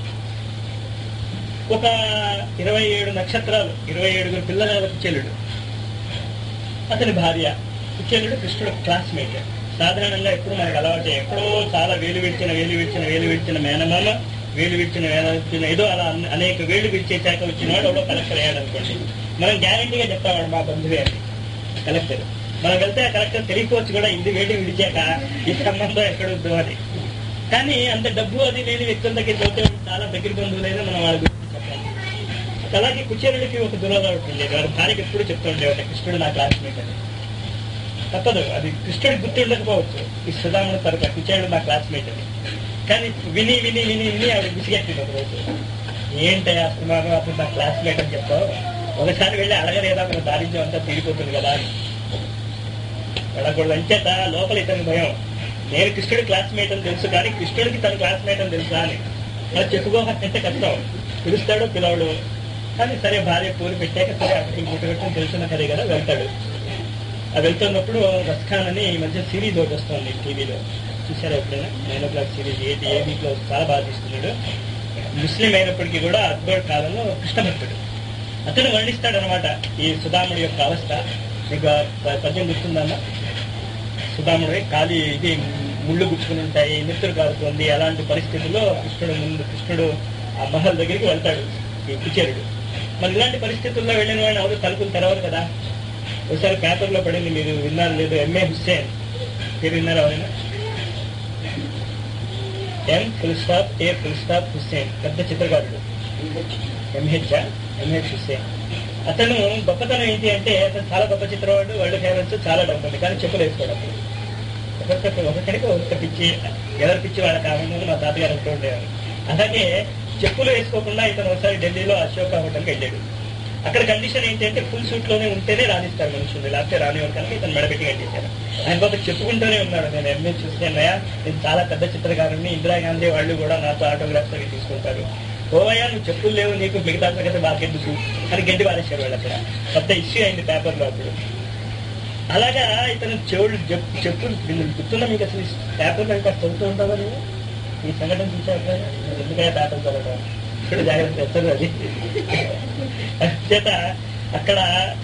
ఒక ఇరవై ఏడు నక్షత్రాలు ఇరవై ఏడుగురు పిల్లలకు చెల్లుడు అతని భార్య కుచేలుడు కృష్ణుడు క్లాస్మేట్ సాధారణంగా ఎప్పుడు మనకు అలవాటు ఎప్పుడో చాలా వేలు విడిచిన వేలు విడిచిన వేలు విడిచిన మేనమామ వేలు విడిచిన వేలు విడిచిన ఏదో అలా అన్ని- అనేక వేలు విడిచేశాక వచ్చిన వాడు ఎవడో కలెక్టర్ అయ్యాడు అనుకోండి మనం గ్యారంటీగా చెప్తావాడు మా బంధువే అని కలెక్టర్ మనం వెళ్తే ఆ కలెక్టర్ తెలియకపోవచ్చు కూడా ఇది వేడి విడిచాక ఈ సంబంధం ఎక్కడ ఉందో అని కానీ అంత డబ్బు అది లేని వ్యక్తుల దగ్గరికి పోతే చాలా దగ్గర బంధువులైనా మనం వాళ్ళ గురించి చెప్పాలి అలాగే కుచేరుడికి ఒక దురదొకటి ఉండేది వారి భార్యకి ఎప్పుడు చెప్తూ ఉండేవాడు కృష్ణుడు నా క్లాస్మేట్ అని తప్పదు అది కృష్ణుడికి గుర్తు ఉండకపోవచ్చు ఈ సుధాముడు తరగతి కుచేరుడు నా క్లాస్మేట్ అని కానీ విని విని విని విని ఆవిడ విసిగెట్టింది ఒక రోజు ఏంటయ్యా అసలు అప్పుడు నా క్లాస్మేట్ అని చెప్తావు ఒకసారి వెళ్ళి అడగలేదా మన దారిద్ర్యం అంతా తీరిపోతుంది కదా అని వెళ్ళకూడదు అంచేత లోపల ఇతని భయం నేను కృష్ణుడి క్లాస్మేట్ అని తెలుసు కానీ కృష్ణుడికి తన క్లాస్మేట్ అని తెలుసా అని అది చెప్పుకోవాలంటే కష్టం పిలుస్తాడు పిలవడు కానీ సరే భార్య పూరి పెట్టాక సరే అక్కడికి పుట్టగట్టం తెలిసిన కదే కదా వెళ్తాడు ఆ వెళ్తున్నప్పుడు రస్ఖాన్ అని ఈ మధ్య సిరీస్ ఒకటి వస్తుంది టీవీలో చూసారా ఎప్పుడైనా నైన్ ఓ క్లాక్ సిరీస్ ఏది ఏ వీక్లో చాలా బాగా తీస్తున్నాడు ముస్లిం అయినప్పటికీ కూడా అక్బర్ కాలంలో కృష్ణ భక్తుడు అతను వర్ణిస్తాడు అనమాట ఈ సుధాముడి యొక్క అవస్థ మీకు ఆ ప- పద్యం గుర్తుందన్న సుధాముడి కాలి ఇది ముళ్ళు గుచ్చుకుని ఉంటాయి నెత్తురు కారుతుంది అలాంటి పరిస్థితుల్లో కృష్ణుడు ముందు కృష్ణుడు ఆ మహల్ దగ్గరికి వెళ్తాడు ఈ కుచేరుడు మరి ఇలాంటి పరిస్థితుల్లో వెళ్ళిన వాడిని ఎవరు తలుపులు తెరవరు కదా ఒకసారి పేపర్లో పడింది మీరు విన్నారు లేదు ఎంఏ హుస్సేన్ మీరు విన్నారా ఎవరైనా M full stop A full stop Hussain పెద్ద చిత్రకారుడు ఎంహెచ్ ఎంహెచ్ హుస్సేన్ అతను గొప్పతనం ఏంటి అంటే అతను చాలా గొప్ప చిత్రవాడు వరల్డ్ ఫేమస్ చాలా డబ్బు ఉంది కానీ చెప్పులు వేసుకోవడం ఒకరికి ఒకరికి ఒకరికి పిచ్చి ఎవరి పిచ్చి వాళ్ళ కావాలని మా తాతగారు అంటూ ఉండేవారు అలాగే చెప్పులు వేసుకోకుండా ఇతను ఒకసారి ఢిల్లీలో అశోక హోటల్కి వెళ్ళాడు అక్కడ కండిషన్ ఏంటంటే ఫుల్ సూట్ లోనే ఉంటేనే రాణిస్తారు మనుషులు లేకపోతే రానివారు కనుక ఇతను మెడపెట్టి కట్టేశారు ఆయన పాప చెప్పుకుంటూనే ఉన్నాడు నేను ఎంఏ చూసానయ్యా నేను చాలా పెద్ద చిత్రకారుని ఇందిరాగాంధీ వాళ్ళు కూడా నాతో ఆటోగ్రాఫ్స్ అవి తీసుకుంటారు ఓవయ్యా నువ్వు చెప్పులు లేవు నీకు మిగతా సంగతి బాకెందుకు అని గడ్డి పారేశారు వాళ్ళు అక్కడ పెద్ద ఇష్యూ అయింది పేపర్లో అప్పుడు అలాగా ఇతను చెవులు చెప్పు చెప్పులు వీళ్ళు గుర్తున్నా మీకు అసలు పేపర్లో ఇంకా చదువుతూ ఉంటావా నువ్వు ఈ సంఘటన చూసాక ఎందుకంటే పేపర్ చదవడం ఇప్పుడు జాగ్రత్త ఎత్తదు అది చేత అక్కడ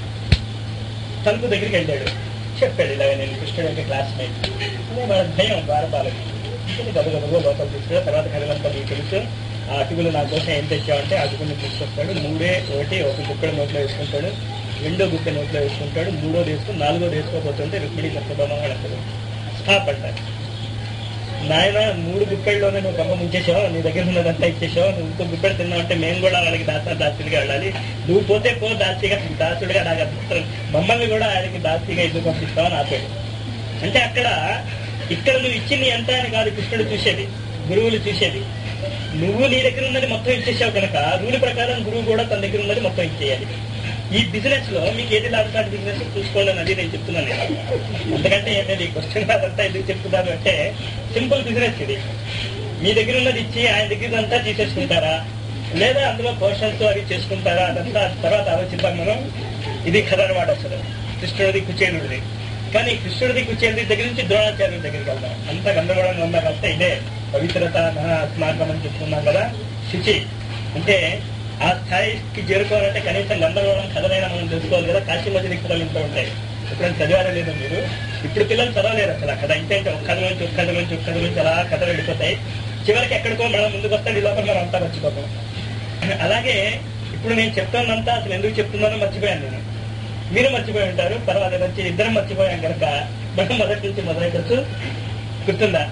తలుపు దగ్గరికి వెళ్ళాడు చెప్పాడు ఇలాగ నేను కృష్ణుడు యొక్క క్లాస్మేట్ అదే వాళ్ళ భయం బాలబాలకి గబగబగా లోపల తీసుకురా తర్వాత కథలంతా మీకు తెలుసు ఆ అటుకులు నా కోసం ఏం తెచ్చావంటే అటుకుని తీసుకొస్తాడు మూడే ఒకటి ఒక గుక్కడు నోట్లో వేసుకుంటాడు రెండో గుక్క నోట్లో వేసుకుంటాడు మూడో వేసుకుని నాలుగో వేసుకోబోతుంటే రుక్మిణి సత్యభామ అంటారు స్టాప్ అంటారు నాయన మూడు గుప్పెళ్ళలోనే నువ్వు కమ్మ ముంచేసావు నీ దగ్గర ఉన్నదంతా ఇచ్చేసావు నువ్వు ఇంకో గుప్పెడు తిన్నావు అంటే మేము కూడా వాళ్ళకి దాసా దాసుడిగా వెళ్ళాలి నువ్వు పోతే పో దాసిగా దాసుడిగా నాకు అనిపిస్తుంది మమ్మల్ని కూడా ఆయనకి దాసిగా ఎందుకు పంపిస్తావు అని ఆపాడు అంటే అక్కడ ఇక్కడ నువ్వు ఇచ్చింది ఎంత అని కాదు కృష్ణుడు చూసేది గురువులు చూసేది నువ్వు నీ దగ్గర ఉన్నది మొత్తం ఇచ్చేసావు కనుక రూల్ ప్రకారం గురువు కూడా తన దగ్గర ఉన్నది మొత్తం ఇచ్చేయాలి ఈ బిజినెస్ లో మీకు ఏది లాభసాటి బిజినెస్ చూసుకోండి అని అది నేను చెప్తున్నాను నేను. ఎందుకంటే ఏంటంటే ఈ క్వశ్చన్ అదంతా ఎందుకు చెప్తున్నారు అంటే సింపుల్ బిజినెస్ ఇది మీ దగ్గర ఉన్నది ఇచ్చి ఆయన దగ్గర అంతా తీసేసుకుంటారా లేదా అందులో పోర్షన్స్ అవి చేసుకుంటారా అదంతా తర్వాత ఆలోచిద్దాం మనం ఇది కథ అనమాట అసలు కృష్ణుడిది కుచేలుడిది కానీ కృష్ణుడిది కుచేలుడి దగ్గర నుంచి ద్రోణాచార్యుడి దగ్గరికి వెళ్దాం అంత గందరగోళంగా ఉన్నా కాస్త ఇదే పవిత్రత మహా అస్మాకం అని చెప్తున్నాం కదా శుచి అంటే ఆ స్థాయికి చేరుకోవాలంటే కనీసం గందరగోళం కథలైనా మనం తెలుసుకోవాలి కదా కాశీ మధ్య కథలు ఇంట్లో ఉంటాయి ఎప్పుడైనా చదివారా లేదు మీరు ఇప్పుడు పిల్లలు చదవలేరు అసలు కథ ఇంతే ఒక కథ నుంచి ఒక కథ నుంచి ఒక కథ నుంచి అలా కథలు వెళ్ళిపోతాయి చివరికి ఎక్కడికో మనం ముందుకు వస్తే ఈ లోపల మనం అంతా మర్చిపోతాం అలాగే ఇప్పుడు నేను చెప్తానంతా అసలు ఎందుకు చెప్తున్నానో మర్చిపోయాను నేను మీరు మర్చిపోయి ఉంటారు పర్వాలేదు వచ్చి ఇద్దరం మర్చిపోయాం కనుక మనం మొదటి నుంచి మొదలెట్టచ్చు గుర్తుందా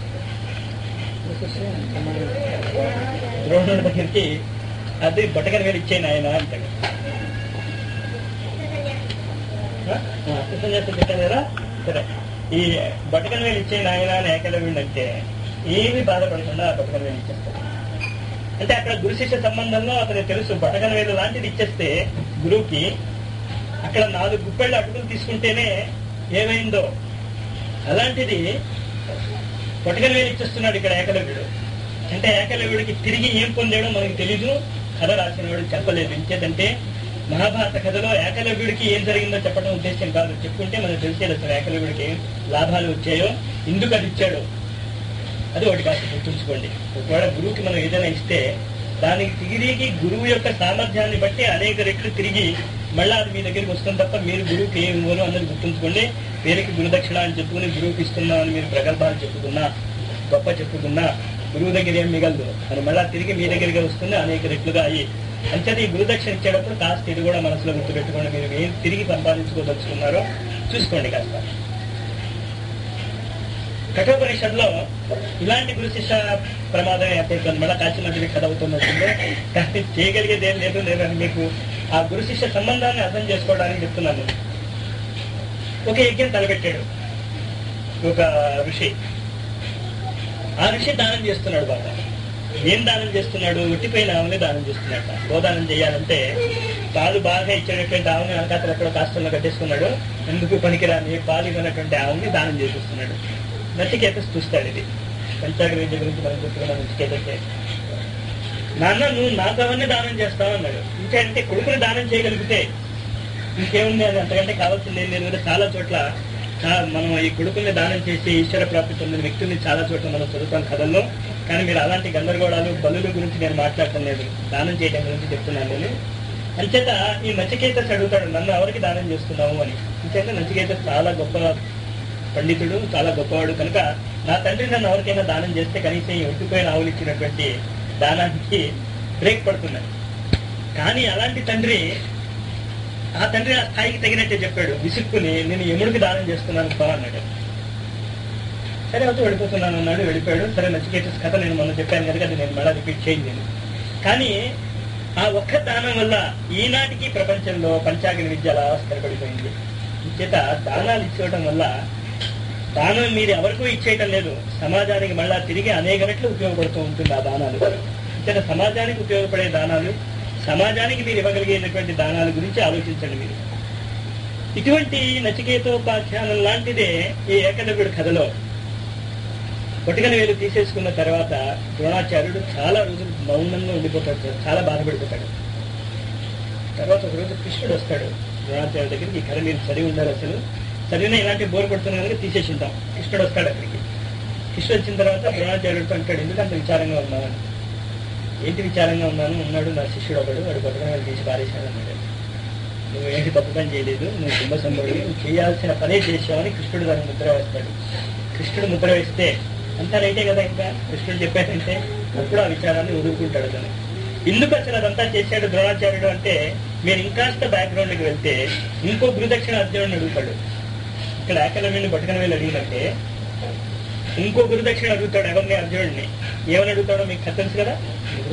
ద్రోణుడి దగ్గరికి అది బొట్టకని వేలు ఇచ్చేయను ఆయన అంటాడు ఆ, కృష్ణ చేస్తే పెట్టారా సరే ఈ బొట్టకని వేలు ఇచ్చేయను ఆయన అని ఏకలవ్యుడు అంటే ఏమీ బాధపడకుండా ఆ బొట్టకని వేలు ఇచ్చేస్తాడు అంటే అక్కడ గురు శిష్య సంబంధంలో అతనికి తెలుసు బొట్టకని వేలు లాంటిది ఇచ్చేస్తే గురువుకి అక్కడ నాలుగు గుప్పెళ్ళు అటుకులు తీసుకుంటేనే ఏమైందో అలాంటిది పొట్టకల వేలు ఇచ్చేస్తున్నాడు ఇక్కడ ఏకలవ్యుడు అంటే ఏకలవ్యుడికి తిరిగి ఏం పొందాడో మనకు తెలీదు కథ రాసినవాడు చెప్పలేదు ఇంకేదంటే మహాభారత కథలో ఏకలవ్యుడికి ఏం జరిగిందో చెప్పడం ఉద్దేశం కాదు చెప్పుకుంటే మనకు తెలిసేది అసలు ఏకలవ్యుడికి ఏం లాభాలు వచ్చాయో ఎందుకు అది ఇచ్చాడో అది ఒకటి కాస్త గుర్తుంచుకోండి ఒకవేళ గురువుకి మనం ఏదైనా ఇస్తే దానికి తిరిగి గురువు యొక్క సామర్థ్యాన్ని బట్టి అనేక రెట్లు తిరిగి మళ్ళా అది మీ దగ్గరికి వస్తుంది తప్ప మీరు గురువుకి ఏం ఇవ్వను అందరూ గుర్తుంచుకోండి పేరుకి గురుదక్షిణ అని చెప్పుకుని గురువుకి ఇస్తున్నామని మీరు ప్రగల్భాలు చెప్పుకున్నా గొప్ప చెప్పుకున్నా గురువు దగ్గర ఏం మిగలదు అది మళ్ళా తిరిగి మీ దగ్గరికి వస్తుంది అనేక రెట్లుగా అయ్యి అంచేత ఈ గురుదక్షిణ ఇచ్చేటప్పుడు కాస్త ఇది కూడా మనసులో గుర్తుపెట్టుకోండి మీరు ఏం తిరిగి సంపాదించుకోదలుచుకున్నారో చూసుకోండి కాస్త కఠోపనిషత్లో ఇలాంటి గురు శిష్య ప్రమాదం ఏర్పడుతుంది మళ్ళీ కాశీ మధ్య కథ అవుతున్నట్టుందే కానీ చేయగలిగేది ఏం లేదు లేదని మీకు ఆ గురు శిష్య సంబంధాన్ని అర్థం చేసుకోవడానికి చెప్తున్నాను ఒక యజ్ఞం తలపెట్టాడు ఒక ఋషి ఆ ఋషి దానం చేస్తున్నాడు బాగా ఏం దానం చేస్తున్నాడు ఒట్టిపోయిన ఆవుని దానం చేస్తున్నాడు గోదానం చేయాలంటే పాలు బాగా ఇచ్చేటటువంటి ఆవుని వెనకాతలు ఎక్కడో కాష్టంలో కట్టేసుకున్నాడు ఎందుకు పనికిరాని పాలు ఇవ్వనటువంటి ఆవుని దానం చేసేస్తున్నాడు నచికేత చూస్తాడు ఇది పంచాగ్ర విద్య గురించి మనం చెప్పుకున్నాం నచికేతకే నాన్న నువ్వు నాకు అవన్నీ దానం చేస్తావు అన్నాడు ఇంకంటే కొడుకుని దానం చేయగలిగితే ఇంకేముంది అది అంతకంటే కావాల్సింది ఏం లేదు కదా చాలా చోట్ల చా- మనం ఈ కొడుకుల్ని దానం చేసి ఈశ్వర ప్రాప్తి పొందిన వ్యక్తుల్ని చాలా చోట్ల మనం చదువుతాం కథల్లో కానీ మీరు అలాంటి గందరగోళాలు బలుల గురించి నేను మాట్లాడటం లేదు దానం చేయడం గురించి చెప్తున్నాను నేను అంచేత ఈ నచికేతస్ అడుగుతాడు నన్ను ఎవరికి దానం చేస్తున్నావు అని అంచేత నచికేత చాలా గొప్ప పండితుడు చాలా గొప్పవాడు కనుక నా తండ్రి నన్ను ఎవరికైనా దానం చేస్తే కనీసం ఈ ఒట్టిపోయిన ఆవులు ఇచ్చినటువంటి దానానికి బ్రేక్ పడుతున్నాయి కానీ అలాంటి తండ్రి ఆ తండ్రి ఆ స్థాయికి తగినట్టే చెప్పాడు విసుక్కుని నేను యముడికి దానం చేస్తున్నాను పో అన్నాడు సరే అయితే వెళ్ళిపోతున్నాను అన్నాడు వెళ్ళిపోయాడు సరే నచికేతస్ కథ నేను మొన్న చెప్పాను కనుక అది నేను మళ్ళీ రిపీట్ చేయలేదు కానీ ఆ ఒక్క దానం వల్ల ఈనాటికి ప్రపంచంలో పంచాగ్ని విద్య అలా స్థిరపడిపోయింది చేత దానాలు ఇచ్చేయడం వల్ల దానం మీరు ఎవరికూ ఇచ్చేయటం లేదు సమాజానికి మళ్ళా తిరిగి అనేక రెట్లు ఉపయోగపడుతూ ఉంటుంది ఆ దానాలు చేత సమాజానికి ఉపయోగపడే దానాలు సమాజానికి మీరు ఇవ్వగలిగేటటువంటి దానాల గురించి ఆలోచించండి మీరు ఇటువంటి నచికేతోపాఖ్యానం లాంటిదే ఈ ఏకలవ్యుడి కథలో పొటికల వేలు తీసేసుకున్న తర్వాత ద్రోణాచార్యుడు చాలా రోజులు మౌనంగా ఉండిపోతాడు సార్. చాలా బాధపడిపోతాడు తర్వాత ఒక రోజు కృష్ణుడు వస్తాడు ద్రోణాచార్యుడి దగ్గరికి ఈ కథ మీరు చదివి ఉండాలి అసలు చదివినా ఇలాంటి బోర్ కొడుతున్నా కనుక తీసేసి ఉంటాం కృష్ణుడు వస్తాడు అక్కడికి కృష్ణుడు వచ్చిన తర్వాత ద్రోణాచార్యుడితో అంటాడు ఎందుకు అంత విచారంగా ఉన్నాను ఏంటి విచారంగా ఉన్నాను ఉన్నాడు నా శిష్యుడు ఒకడు వాడు పొట్టకన వేలు తీసి పారేశాడు అన్నాడు నువ్వు ఏంటి తప్పు పని చేయలేదు నువ్వు కుంభ సంభవుడివి నువ్వు చేయాల్సిన పనే చేసావని కృష్ణుడు దాన్ని ముద్ర వేస్తాడు కృష్ణుడు ముద్ర వేస్తే అంతా రైటే కదా ఇంకా కృష్ణుడు చెప్పాడంటే అప్పుడు ఆ విచారాన్ని వదులుకుంటాడు తను ఎందుకు అసలు అదంతా చేశాడు ద్రోణాచార్యుడు అంటే మీరు ఇంకాస్త బ్యాక్గ్రౌండ్కి వెళ్తే ఇంకో గురుదక్షిణ అర్జునుడిని అడుగుతాడు ఇక్కడ ఏకలవ్యుని బట్టుకన వెళ్ళి అడిగినట్టే ఇంకో గురుదక్షిణ అడుగుతాడు ఎవరిని అర్జునుడిని ఏమని అడుగుతాడో మీకు కథ తెలుసు కదా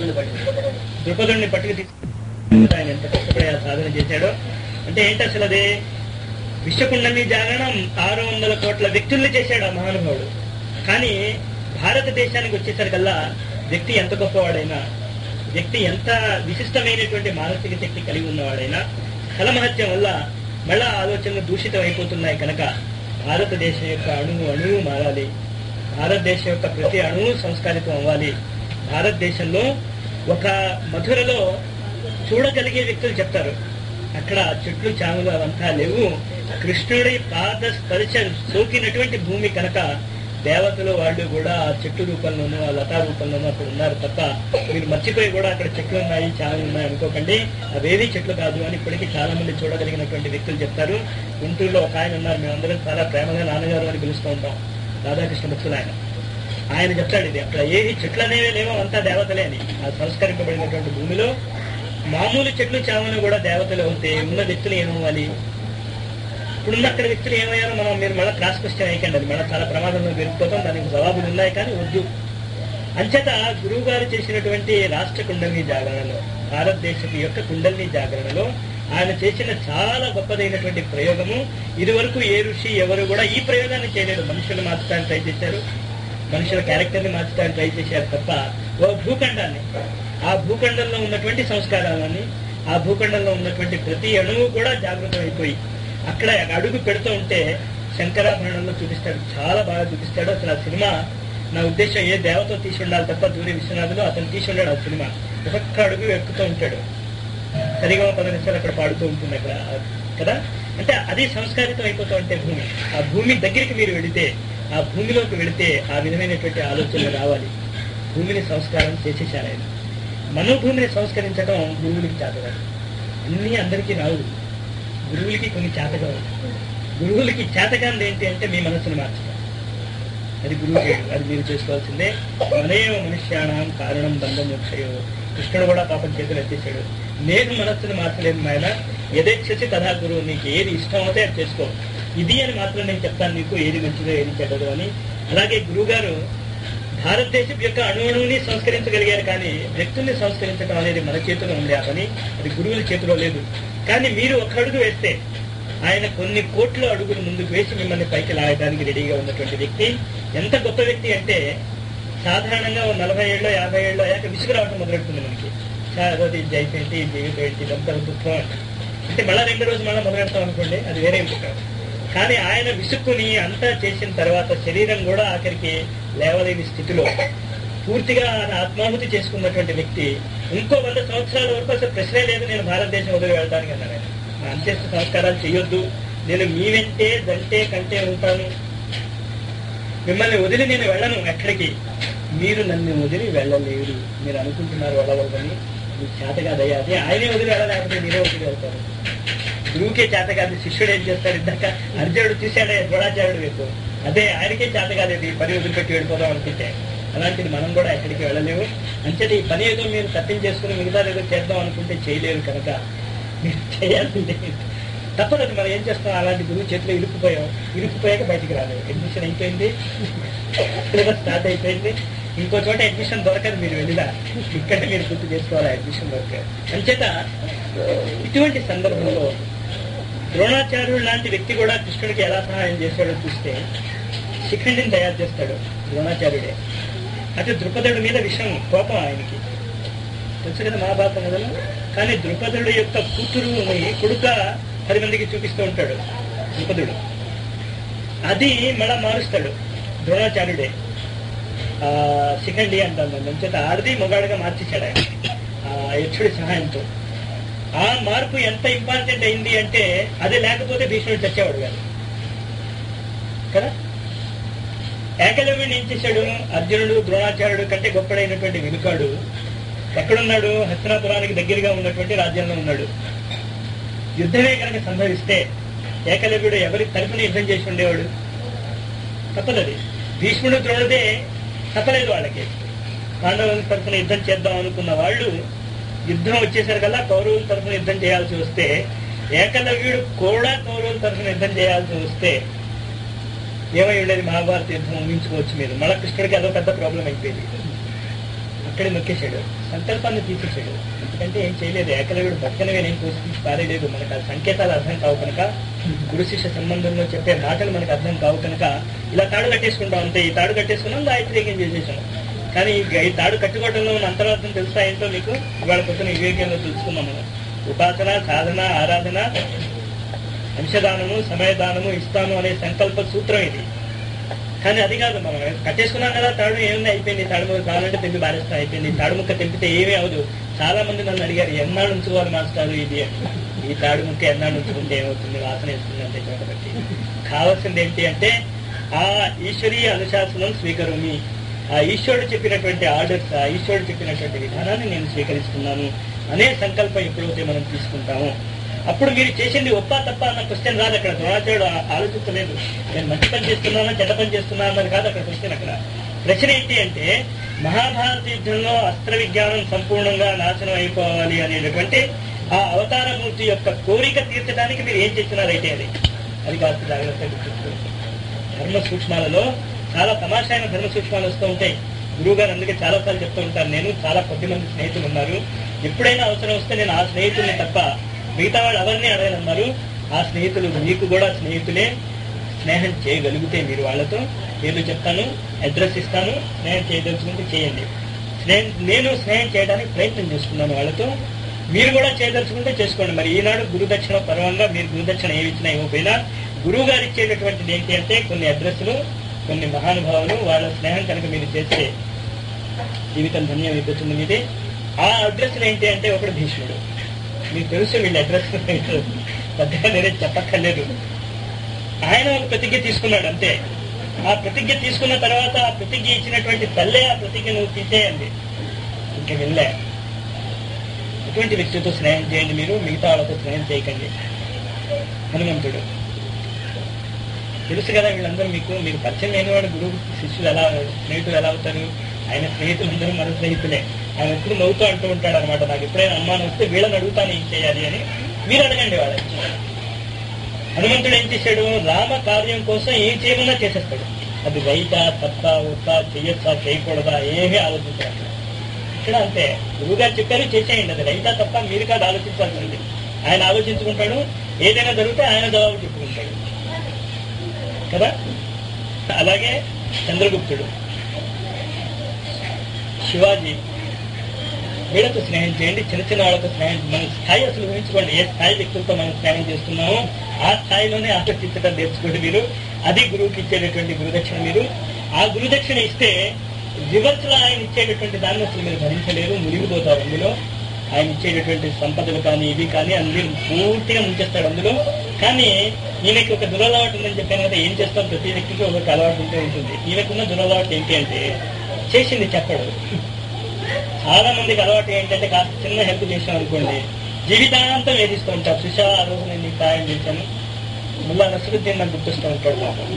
ద్రుపదుడిని పట్టుకు తీసుకు ఆయన ఎంత కష్టపడి ఆ సాధన చేశాడో అంటే ఏంటి అసలు అదే విశ్వకుండలి జాగరణం ఆరు వందల కోట్ల వ్యక్తుల్ని చేశాడు ఆ మహానుభావుడు కానీ భారతదేశానికి వచ్చేసరికల్లా వ్యక్తి ఎంత గొప్పవాడైనా వ్యక్తి ఎంత విశిష్టమైనటువంటి మానసిక శక్తి కలిగి ఉన్నవాడైనా స్థలమహత్యం వల్ల మళ్ళా ఆలోచనలు దూషితం అయిపోతున్నాయి కనుక భారతదేశం యొక్క అణువు అణువు మారాలి భారతదేశం యొక్క ప్రతి అణువు సంస్కారితం అవ్వాలి భారతదేశంలో ఒక మధురలో చూడగలిగే వ్యక్తులు చెప్తారు అక్కడ చెట్లు చాములు అవంతా లేవు కృష్ణుడి పాద స్పర్శ సోకినటువంటి భూమి కనుక దేవతలు వాళ్ళు కూడా ఆ చెట్టు రూపంలోనూ ఆ లతా రూపంలోనూ అక్కడ ఉన్నారు తప్ప మీరు మర్చిపోయి కూడా అక్కడ చెట్లు ఉన్నాయి చాములు ఉన్నాయి అనుకోకండి అవేవి చెట్లు కాదు అని ఇప్పటికీ చాలా మంది చూడగలిగినటువంటి వ్యక్తులు చెప్తారు గుంటూరులో ఒక ఆయన ఉన్నారు మేమందరం చాలా ప్రేమగా నాన్నగారు అని పిలుస్తూ ఉంటాం రాధాకృష్ణ భక్తులు ఆయన ఆయన చెప్తాడు ఇది అక్కడ ఏవి చెట్లు అనేవి లేవో అంతా దేవతలే అని ఆ సంస్కరింపబడినటువంటి భూమిలో మామూలు చెట్లు చామలు కూడా దేవతలు అవుతే ఉన్న వ్యక్తులు ఏమవ్వాలి ఇప్పుడున్న అక్కడ వ్యక్తులు ఏమయ్యారో మనం మీరు మళ్ళీ క్రాస్ క్వశ్చన్ అయ్యకండి అది మళ్ళీ చాలా ప్రమాదంలో పెరిగిపోతాం దానికి జవాబులు ఉన్నాయి కానీ వద్దు అంచేత గురువు గారు చేసినటువంటి రాష్ట్ర కుండలిని జాగరణలో భారతదేశపు యొక్క కుండలిని జాగరణలో ఆయన చేసిన చాలా గొప్పదైనటువంటి ప్రయోగము ఇదివరకు ఏ ఋషి ఎవరు కూడా ఈ ప్రయోగాన్ని చేయలేదు మనుషులు మార్చడానికి ట్రై చేశారు మనుషుల క్యారెక్టర్ ని మార్చడానికి ట్రై చేశారు తప్ప ఓ భూఖండాన్ని ఆ భూఖండంలో ఉన్నటువంటి సంస్కారాలని ఆ భూఖండంలో ఉన్నటువంటి ప్రతి అణువు కూడా జాగృతం అయిపోయి అక్కడ అడుగు పెడుతూ ఉంటే శంకరాభరణంలో చూపిస్తాడు చాలా బాగా చూపిస్తాడు అసలు ఆ సినిమా నా ఉద్దేశం ఏ దేవతో తీసి ఉండాలి తప్ప దూరి విశ్వనాథులు అతను తీసి ఉన్నాడు ఆ సినిమా ఒక్కొక్క అడుగు ఎక్కుతూ ఉంటాడు సరిగా పది నిమిషాలు అక్కడ పాడుతూ ఉంటుంది అక్కడ కదా అంటే అది సంస్కారితం అయిపోతూ ఉంటే భూమి ఆ భూమి దగ్గరికి మీరు వెళితే ఆ భూమిలోకి వెళితే ఆ విధమైనటువంటి ఆలోచనలు రావాలి భూమిని సంస్కారం చేసేసారు ఆయన మనోభూమిని సంస్కరించడం గురువులకి చేతగాదు అన్నీ అందరికీ రావు గురువులకి కొన్ని చేతగా గురువులకి చేతగాంది ఏంటి అంటే మీ మనసును మార్చడం అది గురువు చేయడు అది మీరు చేసుకోవాల్సిందే మనయేవ మనుష్యాణం కారణం బంధం మోక్షయో కృష్ణుడు కూడా పాపం చేతులు ఎత్తేసాడు నేను మనస్సును మార్చలేదు ఆయన యథేచ్ఛసి తథా గురువు నీకు ఏది ఇష్టం అవుతే అది చేసుకో ఇది అని మాత్రం నేను చెప్తాను నీకు ఏది మంచిదో ఏది చెడ్డదో అని అలాగే గురువు గారు భారతదేశం యొక్క అణువుని సంస్కరించగలిగారు కానీ వ్యక్తుల్ని సంస్కరించడం అనేది మన చేతిలో ఉంది ఆ పని అది గురువుల చేతిలో లేదు కానీ మీరు ఒక అడుగు వేస్తే ఆయన కొన్ని కోట్ల అడుగులు ముందుకు వేసి మిమ్మల్ని పైకి లాగడానికి రెడీగా ఉన్నటువంటి వ్యక్తి ఎంత గొప్ప వ్యక్తి అంటే సాధారణంగా ఓ నలభై ఏళ్ళు యాభై ఏళ్ళు అయ్యాక విసుగు రావడం మొదలెడుతుంది మనకి సార్ అది ఇది అయిపోయింది ఇది జీవితం ఏంటి ఇదంతా దుఃఖం అంటే. అంటే మళ్ళా రెండు రోజులు మళ్ళీ మొదలెడతాం అనుకోండి అది వేరే విషయం కానీ ఆయన విసుక్కుని అంతా చేసిన తర్వాత శరీరం కూడా ఆఖరికి లేవలేని స్థితిలో పూర్తిగా ఆయన ఆత్మాహుతి చేసుకున్నటువంటి వ్యక్తి ఇంకో వంద సంవత్సరాల వరకు అసలు ప్రశ్నే లేదు నేను భారతదేశం వదిలి వెళ్ళడానికి అన్నాడు ఆయన నా అంత్యస్థ సంస్కారాలు చేయొద్దు నేను మీ వెంటే దంటే కంటే ఉంటాను మిమ్మల్ని వదిలి నేను వెళ్ళను ఎక్కడికి మీరు నన్ను వదిలి వెళ్ళలేరు మీరు అనుకుంటున్నారు వెళ్ళవద్దని మీకు చేత కాదయ్యా అదే ఆయనే వదిలి వెళ్ళలేకపోతే మీరే వదిలి వెళ్తారు గురువుకే చేత కాదు శిష్యుడు ఏం చేస్తాడు ఇందాక అర్జునుడు చూశాడే ద్రోణాచార్యుడు వైపు అదే ఆయనకే చేత కాదు ఇది పని వదిలిపెట్టి వెళ్ళిపోదాం అనుకుంటే అలాంటిది మనం కూడా ఎక్కడికి వెళ్ళలేము అంచేది ఈ పని ఏదో మీరు తప్పించేసుకుని మిగతా ఏదో చేద్దాం అనుకుంటే చేయలేరు కనుక మీరు చేయాల్సిందే తప్పదు అది మనం ఏం చేస్తాం అలాంటి గురువు చేతిలో ఇరుక్కుపోయాం ఇరుక్కుపోయాక బయటికి రాలేదు అడ్మిషన్ అయిపోయింది సిలబస్ స్టార్ట్ అయిపోయింది ఇంకో చోట అడ్మిషన్ దొరకదు మీరు వెళ్ళినా ఇక్కడే మీరు గుర్తు చేసుకోవాలి అడ్మిషన్ దొరకదు అంచేత ఇటువంటి సందర్భంలో ద్రోణాచార్యుడు లాంటి వ్యక్తి కూడా కృష్ణుడికి ఎలా సహాయం చేశాడో చూస్తే శిఖండిని తయారు చేస్తాడు ద్రోణాచార్యుడే అటు ద్రుపదుడి మీద విషయం కోపం ఆయనకి తెలుసు కదా మహాభారతం మొదలు కానీ ద్రుపదుడు యొక్క కూతురుని కొడుక పది మందికి చూపిస్తూ ఉంటాడు ద్రుపదుడు అది మళ్ళా మారుస్తాడు ద్రోణాచార్యుడే ఆ శిఖండి అంటాం దాన్ని చేత ఆడది మొగాడుగా మార్చేశాడు ఆయన ఆ యక్షుడి సహాయంతో ఆ మార్పు ఎంత ఇంపార్టెంట్ అయింది అంటే అది లేకపోతే భీష్ముడు చచ్చేవాడు కాదు కదా ఏకలవ్యుని ఏం చేశాడు అర్జునుడు ద్రోణాచార్యుడు కంటే గొప్పడైనటువంటి వినుకాడు ఎక్కడున్నాడు హస్తినాపురానికి దగ్గరగా ఉన్నటువంటి రాజ్యంలో ఉన్నాడు యుద్ధమే కనుక సంభవిస్తే ఏకలవ్యుడు ఎవరి తరపున యుద్ధం చేసి ఉండేవాడు తప్పదది భీష్ముడు ద్రోణుడే తప్పలేదు వాళ్ళకి పాండవుల తరఫున యుద్ధం చేద్దాం అనుకున్న వాళ్ళు యుద్ధం వచ్చేసరికల్లా కౌరవుల తరఫున యుద్ధం చేయాల్సి వస్తే ఏకలవ్యుడు కూడా కౌరవుల తరఫున యుద్ధం చేయాల్సి వస్తే ఏమై ఉండేది మహాభారత యుద్ధం ఊహించుకోవచ్చు మీరు మళ్ళా కృష్ణుడికి అదో పెద్ద ప్రాబ్లం అయిపోయింది అక్కడే నొక్కేశాడు సంకల్పాన్ని తీసేశాడు ఎందుకంటే ఏం చేయలేదు ఏకలవ్యుడు బతకనగా నేను పోషించి పారేయలేదు మనకు ఆ సంకేతాలు అర్థం కావు కనుక గురు శిష్య సంబంధంలో చెప్పే మాటలు మనకు అర్థం కావు కనుక ఇలా తాడు కట్టేసుకుంటాం అంతే ఈ తాడు కట్టేసుకున్నాం గాయత్రీకం చేసేసాం కానీ ఈ- ఈ తాడు కట్టుకోవడంలో ఉన్న అంతరార్థం తెలుసా ఏంటో మీకు ఇవాళ పొద్దున వివేకంలో తెలుసుకున్నాం మనం ఉపాసన సాధన ఆరాధన అంశదానము సమయదానము ఇస్తాను అనే సంకల్ప సూత్రం ఇది కానీ అది కాదు మనం కట్టేసుకున్నాం కదా తాడు ఏమైనా అయిపోయింది తాడు ముక్క కావాలంటే తెంపి బారేస్తాం అయిపోయింది తాడు ముక్క తెంపితే ఏమీ అవదు చాలా మంది నన్ను అడిగారు ఎన్నాళ్ళు ఉంచుకోవాలి మాస్టారు ఇది అని. ఈ తాడు ముక్క ఎన్నాళ్ళు ఉంచుకుంటే ఏమవుతుంది వాసన వేస్తుంది అంతే చోట బట్టి కావాల్సింది ఏంటి అంటే ఆ ఈశ్వరీయ అనుశాసనం స్వీకరుమి ఆ ఈశ్వరుడు చెప్పినటువంటి ఆర్డర్స్ ఆ ఈశ్వరుడు చెప్పినటువంటి విధానాన్ని నేను స్వీకరిస్తున్నాను అనే సంకల్పం ఎప్పుడైతే మనం తీసుకుంటామో అప్పుడు మీరు చేసింది ఒప్ప తప్ప అన్న క్వశ్చన్ రాదు అక్కడ ద్రోణాచార్యుడు ఆ- ఆలోచించలేదు నేను మంచి పని చేస్తున్నానా చెడ్డ పని చేస్తున్నానా అన్నది కాదు అక్కడ క్వశ్చన్ అక్కడ ప్రశ్న ఏంటి అంటే మహాభారత యుద్ధంలో అస్త్ర విజ్ఞానం సంపూర్ణంగా నాశనం అయిపోవాలి అనేటటువంటి ఆ అవతారమూర్తి యొక్క కోరిక తీర్చడానికి మీరు ఏం చేస్తున్నారైతే అది అది కాస్త జాగ్రత్తగా గుర్తుంచుకోండి ధర్మ సూక్ష్మాలలో చాలా తమాషైన ధర్మ సూక్ష్మాలు వస్తూ ఉంటాయి గురువు గారు అందుకే చాలా సార్లు చెప్తూ ఉంటాను నేను చాలా కొద్ది మంది స్నేహితులు ఉన్నారు ఎప్పుడైనా అవసరం వస్తే నేను ఆ స్నేహితుల్ని తప్ప మిగతా వాళ్ళు ఎవరిని అడగనన్నారు ఆ స్నేహితులు మీకు కూడా స్నేహితులే స్నేహం చేయగలిగితే మీరు వాళ్ళతో పేర్లు చెప్తాను అడ్రస్ ఇస్తాను స్నేహం చేయదలుచుకుంటే చేయండి స్నేహం నేను స్నేహం చేయడానికి ప్రయత్నం చేస్తున్నాను వాళ్ళతో మీరు కూడా చేయదలుచుకుంటే చేసుకోండి మరి ఈనాడు గురుదక్షిణ పర్వంగా మీరు గురుదక్షిణ ఏమి ఇచ్చినా ఇవ్వకపోయినా గురువు గారు ఇచ్చేటటువంటిది ఏంటి అంటే కొన్ని అడ్రస్లు కొన్ని మహానుభావులు వాళ్ళ స్నేహం కనుక మీరు చేస్తే జీవితం ధన్యం అయిపోతుంది మీది ఆ అడ్రస్ ఏంటి అంటే ఒకడు భీష్ముడు మీకు తెలుసు వీళ్ళ అడ్రస్ పెద్దగా నేనే చెప్పక్కర్లేదు ఆయన ఒక ప్రతిజ్ఞ తీసుకున్నాడు అంతే ఆ ప్రతిజ్ఞ తీసుకున్న తర్వాత ఆ ప్రతిజ్ఞ ఇచ్చినటువంటి తల్లే ఆ ప్రతిజ్ఞ నువ్వు తీసేయండి ఇంక వెళ్ళే ఎటువంటి వ్యక్తితో స్నేహం చేయండి మీరు మిగతా వాళ్ళతో స్నేహం చేయకండి హనుమంతుడు తెలుసు కదా వీళ్ళందరూ మీకు మీకు పరిచయం లేని వాడు గురువు శిష్యులు ఎలా స్నేహితులు ఎలా అవుతారు ఆయన స్నేహితులందరూ మన స్నేహితులే ఆయన ఎప్పుడు నవ్వుతూ అంటూ ఉంటాడు అనమాట నాకు ఎప్పుడైనా అనుమానం వస్తే వీళ్ళని అడుగుతాను ఏం చేయాలి అని మీరు అడగండి వాళ్ళని హనుమంతుడు ఏం చేశాడు రామ కార్యం కోసం ఏం చేయమన్నా చేసేస్తాడు అది రైత తప్ప ఒప్ప చెయ్యొచ్చా చేయకూడదా ఏమీ ఆలోచించాలి ఇక్కడ అంతే గురువుగారు చెప్పారు చేసేయండి అది రైతా తప్ప మీరు కాదు ఆలోచించాల్సింది ఆయన ఆలోచించుకుంటాడు ఏదైనా జరిగితే ఆయన జవాబు చెప్పుకుంటాడు కదా అలాగే చంద్రగుప్తుడు శివాజీ వీళ్ళతో స్నేహం చేయండి చిన్న చిన్న వాళ్ళతో స్నేహం మన స్థాయి అసలు ఊహించుకోండి ఏ స్థాయి వ్యక్తులతో మనం స్నేహం చేస్తున్నామో ఆ స్థాయిలోనే ఆకర్షించడం నేర్చుకోండి మీరు అది గురువుకి ఇచ్చేటటువంటి గురుదక్షిణ మీరు ఆ గురుదక్షిణ ఇస్తే రివర్స్ లో ఆయన ఇచ్చేటటువంటి దాన్ని అసలు మీరు భరించలేరు మునిగిపోతారు అందులో ఆయన ఇచ్చేటటువంటి సంపదలు కానీ ఇవి కానీ అన్ని పూర్తిగా ముంచేస్తాడు అందులో కానీ ఈయనకి ఒక దురలవాటు ఉందని చెప్పాను కదా ఏం చేస్తాం ప్రతి వ్యక్తికి ఒక అలవాటు ఉంటే ఉంటుంది ఈయనకున్న దురలవాటు ఏంటి అంటే చేసింది చెప్పడు చాలా మందికి అలవాటు ఏంటంటే కాస్త చిన్న హెల్ప్ చేసాం అనుకోండి జీవితాంతం వేధిస్తూ ఉంటారు సుషా ఆ రోజు నేను నీకు సాయం చేశాను ముల్లా నసరుద్దీన్ నాకు గుర్తిస్తూ ఉంటాడు పాపం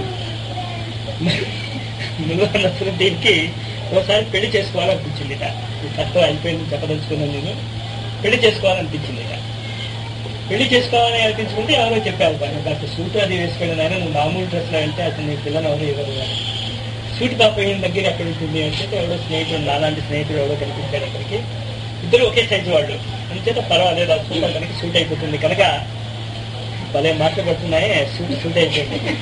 ముల్లా నసరుద్దీన్కి ఒకసారి పెళ్లి చేసుకోవాలనిపించింది ఇక ఈ తత్వం అయిపోయింది చెప్పదలుచుకున్నాను నేను పెళ్లి చేసుకోవాలనిపించింది ఇక పెళ్లి చేసుకోవాలని అనిపించుకుంటే ఎవరో చెప్పారు కానీ డాక్టర్ సూట్ అది వేసుకెళ్ళిన ఆయన నువ్వు మామూలు డ్రెస్లో వెళ్తే అతను నీ పిల్లని ఎవరు ఇవ్వరు అని. సూట్ పాప ఈయన దగ్గర ఎక్కడ ఉంటుంది అంటే ఎవడో స్నేహితుడు నాలాంటి స్నేహితుడు ఎవడో కనిపించాడు అక్కడికి ఇద్దరు ఒకే సైజు వాళ్ళు అంచేత పర్వాలేదు ఆ సూట్ అతనికి సూట్ అయిపోతుంది కనుక భలే మాటలు పడుతున్నాయి సూట్ సూట్ అయిపోయింది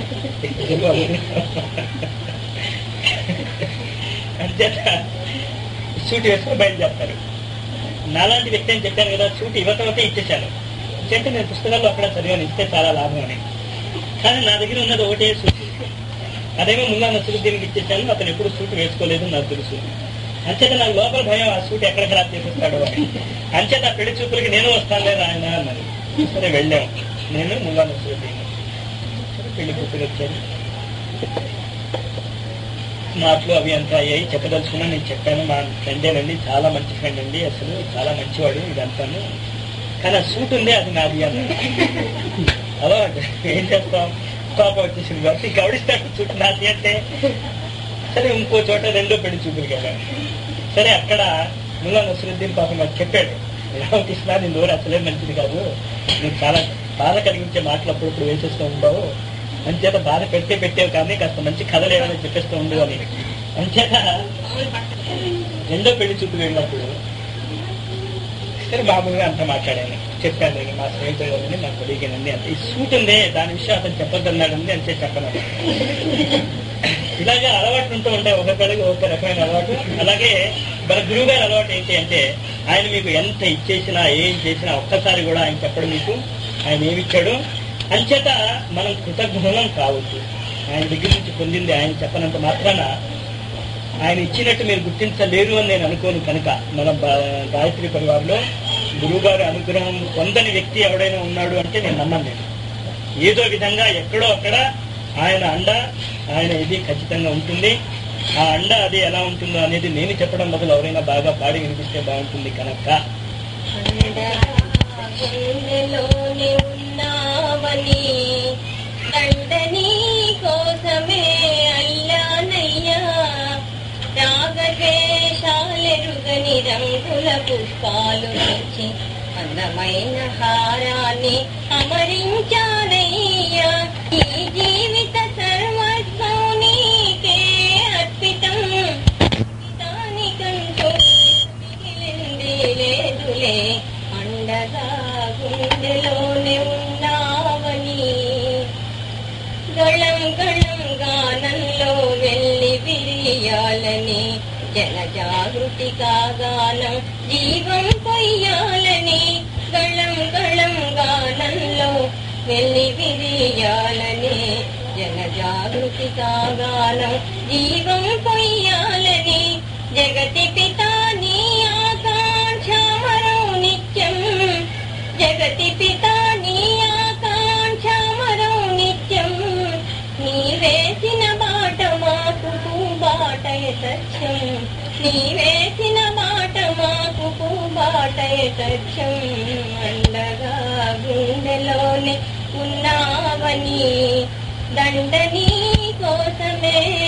అంచేత సూట్ వేసుకొని బయలుదేరుతారు నాలాంటి వ్యక్తి అని చెప్పాను కదా సూట్ ఇవ్వకపోతే ఇచ్చేశాను అంటే నేను పుస్తకాల్లో అక్కడ చదివాను ఇస్తే చాలా లాభం అని కానీ నా దగ్గర ఉన్నది ఒకటే సూట్ అదేమో ముందా నసురుద్దీనికి ఇచ్చేసాను అతను ఎప్పుడు సూట్ వేసుకోలేదు నాకు తెలుసు అంచేత నాకు లోపల భయం ఆ సూట్ ఎక్కడ ఖరాబ్ చేసేస్తాడో అని అంచేత ఆ పెళ్లి చూపులకి నేను వస్తాను లేదా ఆయన అన్నారు సరే వెళ్ళాం నేను ముందా నసురుద్దీన్ సరే పెళ్లి కూతురు వచ్చాను మాటలు అవి అంతా అయ్యాయి చెప్పదలుచుకున్నా నేను చెప్పాను మా ఫ్రెండేనండి చాలా మంచి ఫ్రెండ్ అండి అసలు చాలా మంచివాడు ఇదంతాను కానీ ఆ సూట్ ఉంది అది నాది అన్నాడు అలా ఏం చేస్తాం కోపం వచ్చేసింది కాబట్టి గౌడిస్తాడు సూట్ నాది అంటే సరే ఇంకో చోట రెండో పెళ్లి చూపులు కదా సరే అక్కడ ముల్లా నసరుద్దీన్ పాపం నాకు చెప్పాడు రామకృష్ణ నీ నోరు అసలే మంచిది కాదు నువ్వు చాలా బాధ కలిగించే మాటలు అప్పుడప్పుడు వేసేస్తూ ఉంటావు అంచేత బాధ పెడితే పెట్టావు కానీ కాస్త మంచి కథలు ఏమైనా చెప్పేస్తూ ఉండు అని అంచేత రెండో పెళ్లి చూపులు వెళ్ళినప్పుడు సరే మామూలుగా అంత మాట్లాడాను చెప్పాను నేను మా స్నేహితులని నా కొలిగినండి అంత ఈ సూట్ ఉందే దాని విషయం అతను చెప్పొద్దన్నాడండి అంతే చెప్పను ఇలాగే అలవాట్లు ఉంటూ ఉంటాయి ఒక్కొక్కడికి ఒక్కొక్క రకమైన అలవాటు అలాగే మన గురువు గారి అలవాటు ఏంటి అంటే ఆయన మీకు ఎంత ఇచ్చేసినా ఏం చేసినా ఒక్కసారి కూడా ఆయన చెప్పడం మీకు ఆయన ఏమిచ్చాడు అంచేత మనం కృతజ్ఞులం కావచ్చు ఆయన దగ్గర నుంచి పొందింది ఆయన చెప్పనంత మాత్రాన ఆయన ఇచ్చినట్టు మీరు గుర్తించలేరు అని నేను అనుకోను కనుక మన బా- గాయత్రి పరివారంలో గురువుగారి అనుగ్రహం పొందని వ్యక్తి ఎవడైనా ఉన్నాడు అంటే నేను నమ్మను నేను ఏదో విధంగా ఎక్కడో అక్కడ ఆయన అండ ఆయన ఇది ఖచ్చితంగా ఉంటుంది ఆ అండ అది ఎలా ఉంటుందో అనేది నేను చెప్పడం బదులు ఎవరైనా బాగా పాడి వినిపిస్తే బాగుంటుంది కనుక గుండెలోనే ఉన్నావని దండని కోసమే అల్లానయ్యా రాగద్వేషాలెరుగని రంగుల పుష్పాలు నుంచి అందమైన హారాన్ని అమరించానయ్యా ఈ జీవిత సర్వస్వం నీకే అర్పితం దానికంటూ మిగిలింది లేదులే అండగా గుండెలోనే ఉన్నావని గళం గళం గానంలో వెళ్ళి విరియాలని జన జాగృతి కాగానం జీవం పొయ్యాలని గళం గళం గానంలో వెళ్ళి విరియాలని జన జాగృతి కాగానం జీవం పొయ్యాలని జగతి పితా నీ ఆకాంక్ష మరో నిత్యం జగతి పితా నీ ఆకాంక్ష మరో నిత్యం నీ వేసిన బాట మాకు బాటయ సత్యం నీ వేసిన బాట మాకు బాటయ సత్యం అండగా గుండెలోనే ఉన్నావని దండని కోసమే